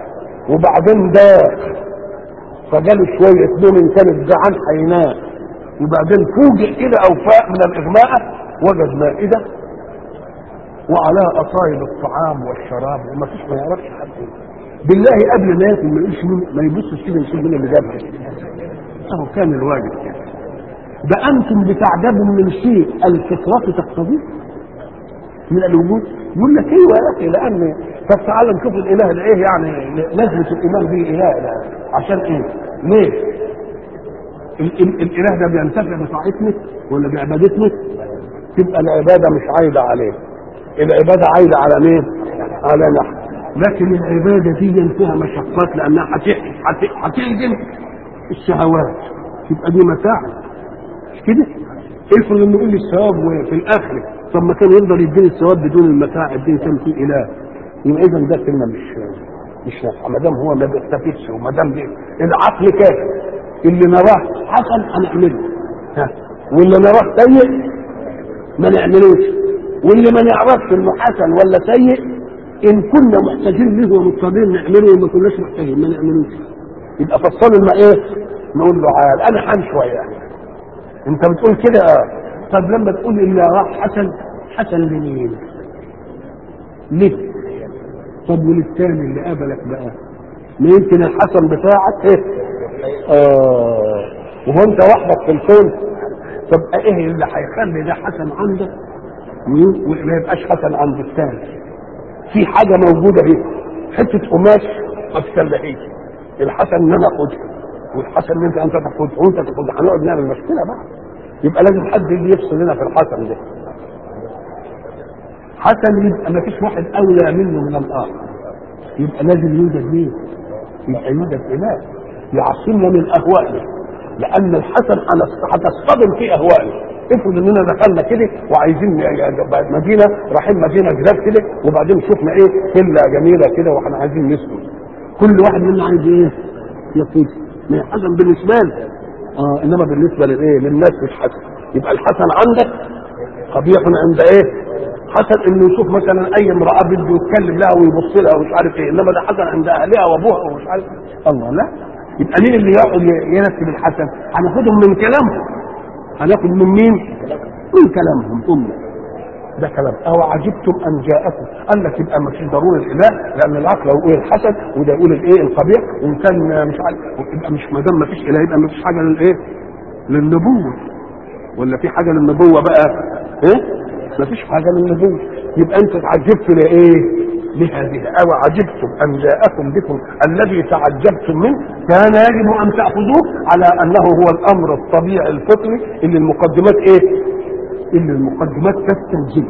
وبعدين داخ فجاله شويه نوم ان كان الجعان هينام وبعدين فوجئ كده او فاق من الاغماء وجد مائده وعليها اصايب الطعام والشراب وما فيش ما يعرفش حد بالله قبل ما ياكل ما يقولش مين ما يبصش كده يشوف مين اللي جابها اهو كان الواجب كده ده انتم بتعجبوا من شيء الفطره تقتضيه من الوجود يقول لك ايوه يا اخي لان طب تعالى نشوف الاله ده ايه يعني لازمه الايمان به اله ده عشان ايه؟ ليه؟ ال- ال- الاله ده بينتفع بطاعتنا ولا بعبادتنا؟ تبقى العباده مش عايده عليه العباده عايده على مين؟ على نحن لكن العباده دي فيها مشقات لانها هتح- هت- هتلزم الشهوات تبقى دي متاعب مش كده؟ افرض انه يقول لي الثواب في الاخره طب ما كان يقدر يديني الثواب بدون المتاعب دي كان في اله يبقى اذا ده كلمه مش مش نافعه ما دام هو ما بيستفيدش وما دام دي العقل كافي اللي نراه حسن هنعمله ها واللي نراه سيء ما نعملوش واللي ما نعرفش انه حسن ولا سيء ان كنا محتاجين له ومضطرين نعمله وما كناش محتاجين ما نعملوش يبقى فصلوا لنا ايه؟ نقول له عال انا حنشوى يعني انت بتقول كده اه طب لما تقول اللي راح حسن حسن لمين؟ ليه؟ طب وللثاني اللي قابلك بقى ما يمكن الحسن بتاعك ايه؟ اه وهو انت وحدك في الكون طب ايه اللي هيخلي ده حسن عندك وما يبقاش حسن عند الثاني؟ في حاجه موجوده اهي حته قماش ما تسلهيش الحسن ان انا اخدها والحسن ان انت انت تاخدها وانت تاخدها هنقعد نعمل مشكله بقى يبقى لازم حد يجي يفصل لنا في الحسن ده حسن يبقى ما فيش واحد اولى منه من الاخر يبقى لازم يوجد مين؟ يبقى يوجد اله يعصمنا من اهوائنا لان الحسن هتصطدم في اهوائنا افرض اننا دخلنا كده وعايزين مدينه رايحين مدينه جداد كده وبعدين شفنا ايه فيلا جميله كده واحنا عايزين نسكن كل واحد منا عايز ايه؟ يقول ما هي حسن بالنسبه لي اه انما بالنسبه للايه؟ للناس مش حسن يبقى الحسن عندك قبيح عند ايه؟ حسن انه يشوف مثلا اي امراه بده يتكلم لها ويبص لها ومش عارف ايه انما ده حسن عند اهلها وابوها ومش عارف الله لا يبقى مين اللي يقعد ينسب الحسن؟ هناخدهم من كلامهم هناخد من مين؟ من كلامهم امه ده كلام او عجبتم ان جاءكم قال لك يبقى ما فيش ضروري الاله لان العقل يقول الحسن وده يقول الايه القبيح وان كان مش عارف يبقى مش ما دام ما فيش اله يبقى ما فيش حاجه للايه؟ للنبوه ولا في حاجه للنبوه بقى؟ ايه؟ ما فيش حاجه للنبوه يبقى انت عجبت لايه؟ لهذه او عجبتم ان جاءكم بكم الذي تعجبتم منه كان يجب ان تاخذوه على انه هو الامر الطبيعي الفطري اللي المقدمات ايه؟ اللي المقدمات تستلزم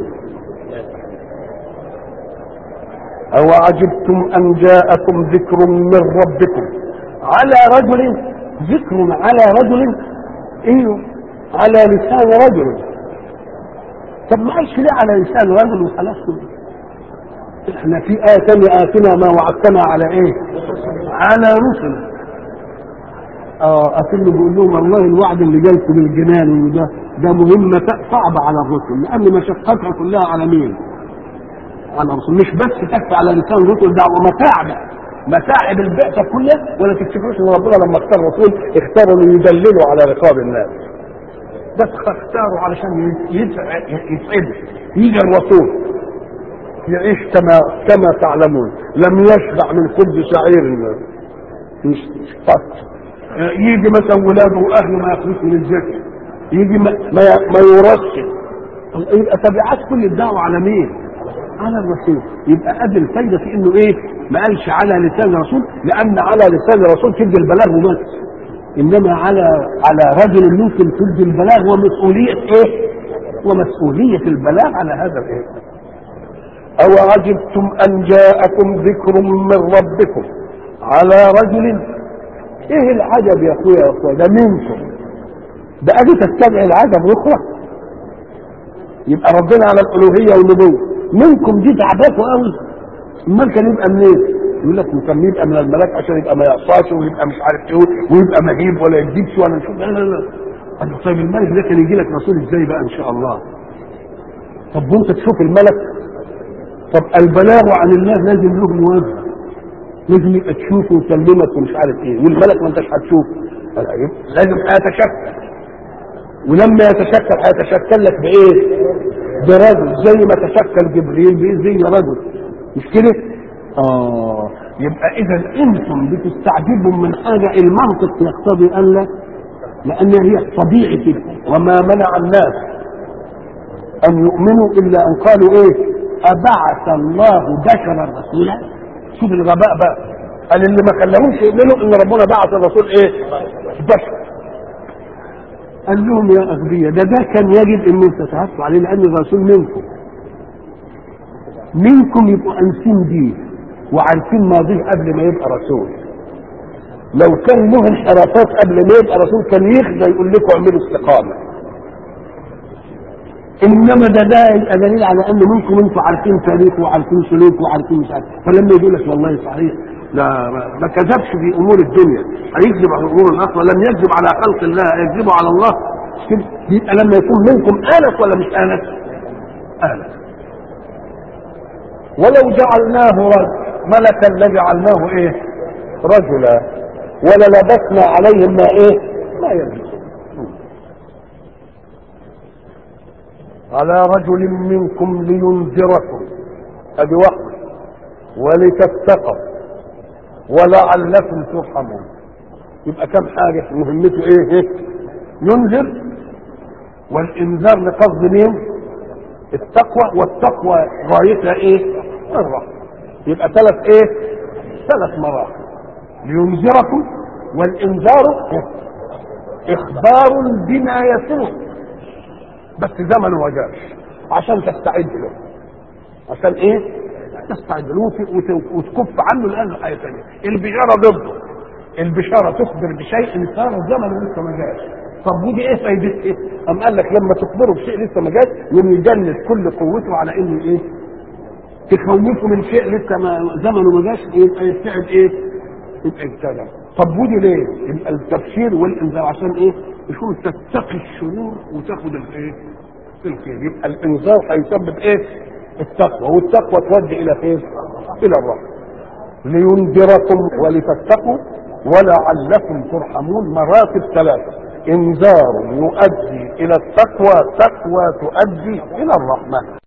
او عجبتم ان جاءكم ذكر من ربكم على رجل ذكر على رجل ايوه على لسان رجل طب ما قالش ليه على لسان رجل وخلاص احنا في آية تانية آتنا ما وعدتنا على ايه؟ على رسل اه اكنه بيقول لهم والله الوعد اللي جالكم بالجنان ده ده مهمة صعبة على الرسل لأن مشقتها كلها على مين؟ على الرسل مش بس تكفي على لسان الرسل ده ومتاعب متاعب البعثة كلها ولا تفتكروش ان ربنا لما اختار الرسول اختاروا يدللوا على رقاب الناس بس اختاروا علشان يسعدوا يجي الرسول يعيش كما كما تعلمون لم يشبع من خبز شعير مش قط يجي مثلا ولاده واهله ما ياكلوش من الزكاه يجي ما, ما, ما يورثش يبقى تبعات كل الدعوه على مين؟ على الرسول يبقى ادي الفايده في انه ايه؟ ما قالش على لسان الرسول لان على لسان الرسول تدي البلاغ وبس انما على على رجل يمكن تدي البلاغ ومسؤوليه ايه؟ ومسؤوليه البلاغ على هذا الايه؟ أو عجبتم أن جاءكم ذكر من ربكم على رجل إيه العجب يا أخويا يا أخويا ده منكم ده أجي تتبع العجب أخرى يبقى ربنا على الألوهية والنبوة منكم دي تعباكوا قوي امال كان يبقى منين؟ يقول لك كان يبقى من الملاك عشان يبقى ما يعصاش ويبقى مش عارف ايه ويبقى مهيب ولا يكذبش ولا نشوف لا لا لا قال له طيب الملك ده كان يجي لك رسول ازاي بقى ان شاء الله؟ طب وانت تشوف الملك طب البلاغ عن الله لازم له مواجهه لازم يبقى تشوفه ويكلمك ومش عارف ايه والملك ما انتش هتشوفه لازم هيتشكل ولما يتشكل هيتشكل لك بايه؟ برجل زي ما تشكل جبريل بايه زي رجل مش كده؟ اه يبقى اذا انتم بتستعجبوا من حاجه المنطق يقتضي ان لا لان هي طبيعي كده وما منع الناس ان يؤمنوا الا ان قالوا ايه؟ ابعث الله بشرا رسولا شوف الغباء بقى قال اللي ما خلاهمش يؤمنوا ان ربنا بعث الرسول ايه؟ بشر قال لهم يا اغبياء ده ده كان يجب ان انتم تتعرفوا عليه لان الرسول منكم منكم يبقوا انسين بيه وعارفين ماضيه قبل ما يبقى رسول لو كان له انحرافات قبل ما يبقى رسول كان يخزى يقول لكم اعملوا استقامه انما ده ده يبقى دليل على ان منكم انتم عارفين تاريخه وعارفين سلوكه وعارفين مش عارف فلما يقول لك والله صحيح لا ما- ما كذبش في امور الدنيا هيكذب على امور الاخره لم يكذب على خلق الله يكذب على الله مش كده؟ يبقى لما يكون منكم انس ولا مش انس؟ انس ولو جعلناه رجل ملكا لجعلناه ايه؟ رجلا وللبسنا عليهم ما ايه؟ ما يلبسون على رجل منكم لينذركم ادي وقت ولتتقوا ولعلكم ترحمون يبقى كم حاجة مهمته ايه ايه ينذر والانذار لقصد مين التقوى والتقوى غايتها ايه الرحمة يبقى ثلاث ايه ثلاث مراحل لينذركم والانذار اخبار بما يسوء بس زمن وجاش عشان تستعد له عشان ايه تستعد له وت- وت- وتكف عنه لانه حاجه ثانيه البشاره ضده البشاره تخبر بشيء صار زمنه لسه ما جاش طب ودي ايه فايدتها ايه؟ أم قال لك لما تخبره بشيء لسه ما جاش يوم يجند كل قوته على انه ايه؟ تخوفه من شيء لسه ما زمنه ما جاش يبقى يبتعد ايه؟ يبقى يبتعد طب ودي ليه؟ يبقى التبشير والانذار عشان ايه؟ يكون تتقي الشرور وتاخد الايه؟ الخير يبقى الانذار هيسبب ايه؟ التقوى والتقوى تودي الى فين؟ الى الرحمه لينذركم ولتتقوا ولعلكم ترحمون مراتب ثلاثه انذار يؤدي الى التقوى تقوى تؤدي الى الرحمه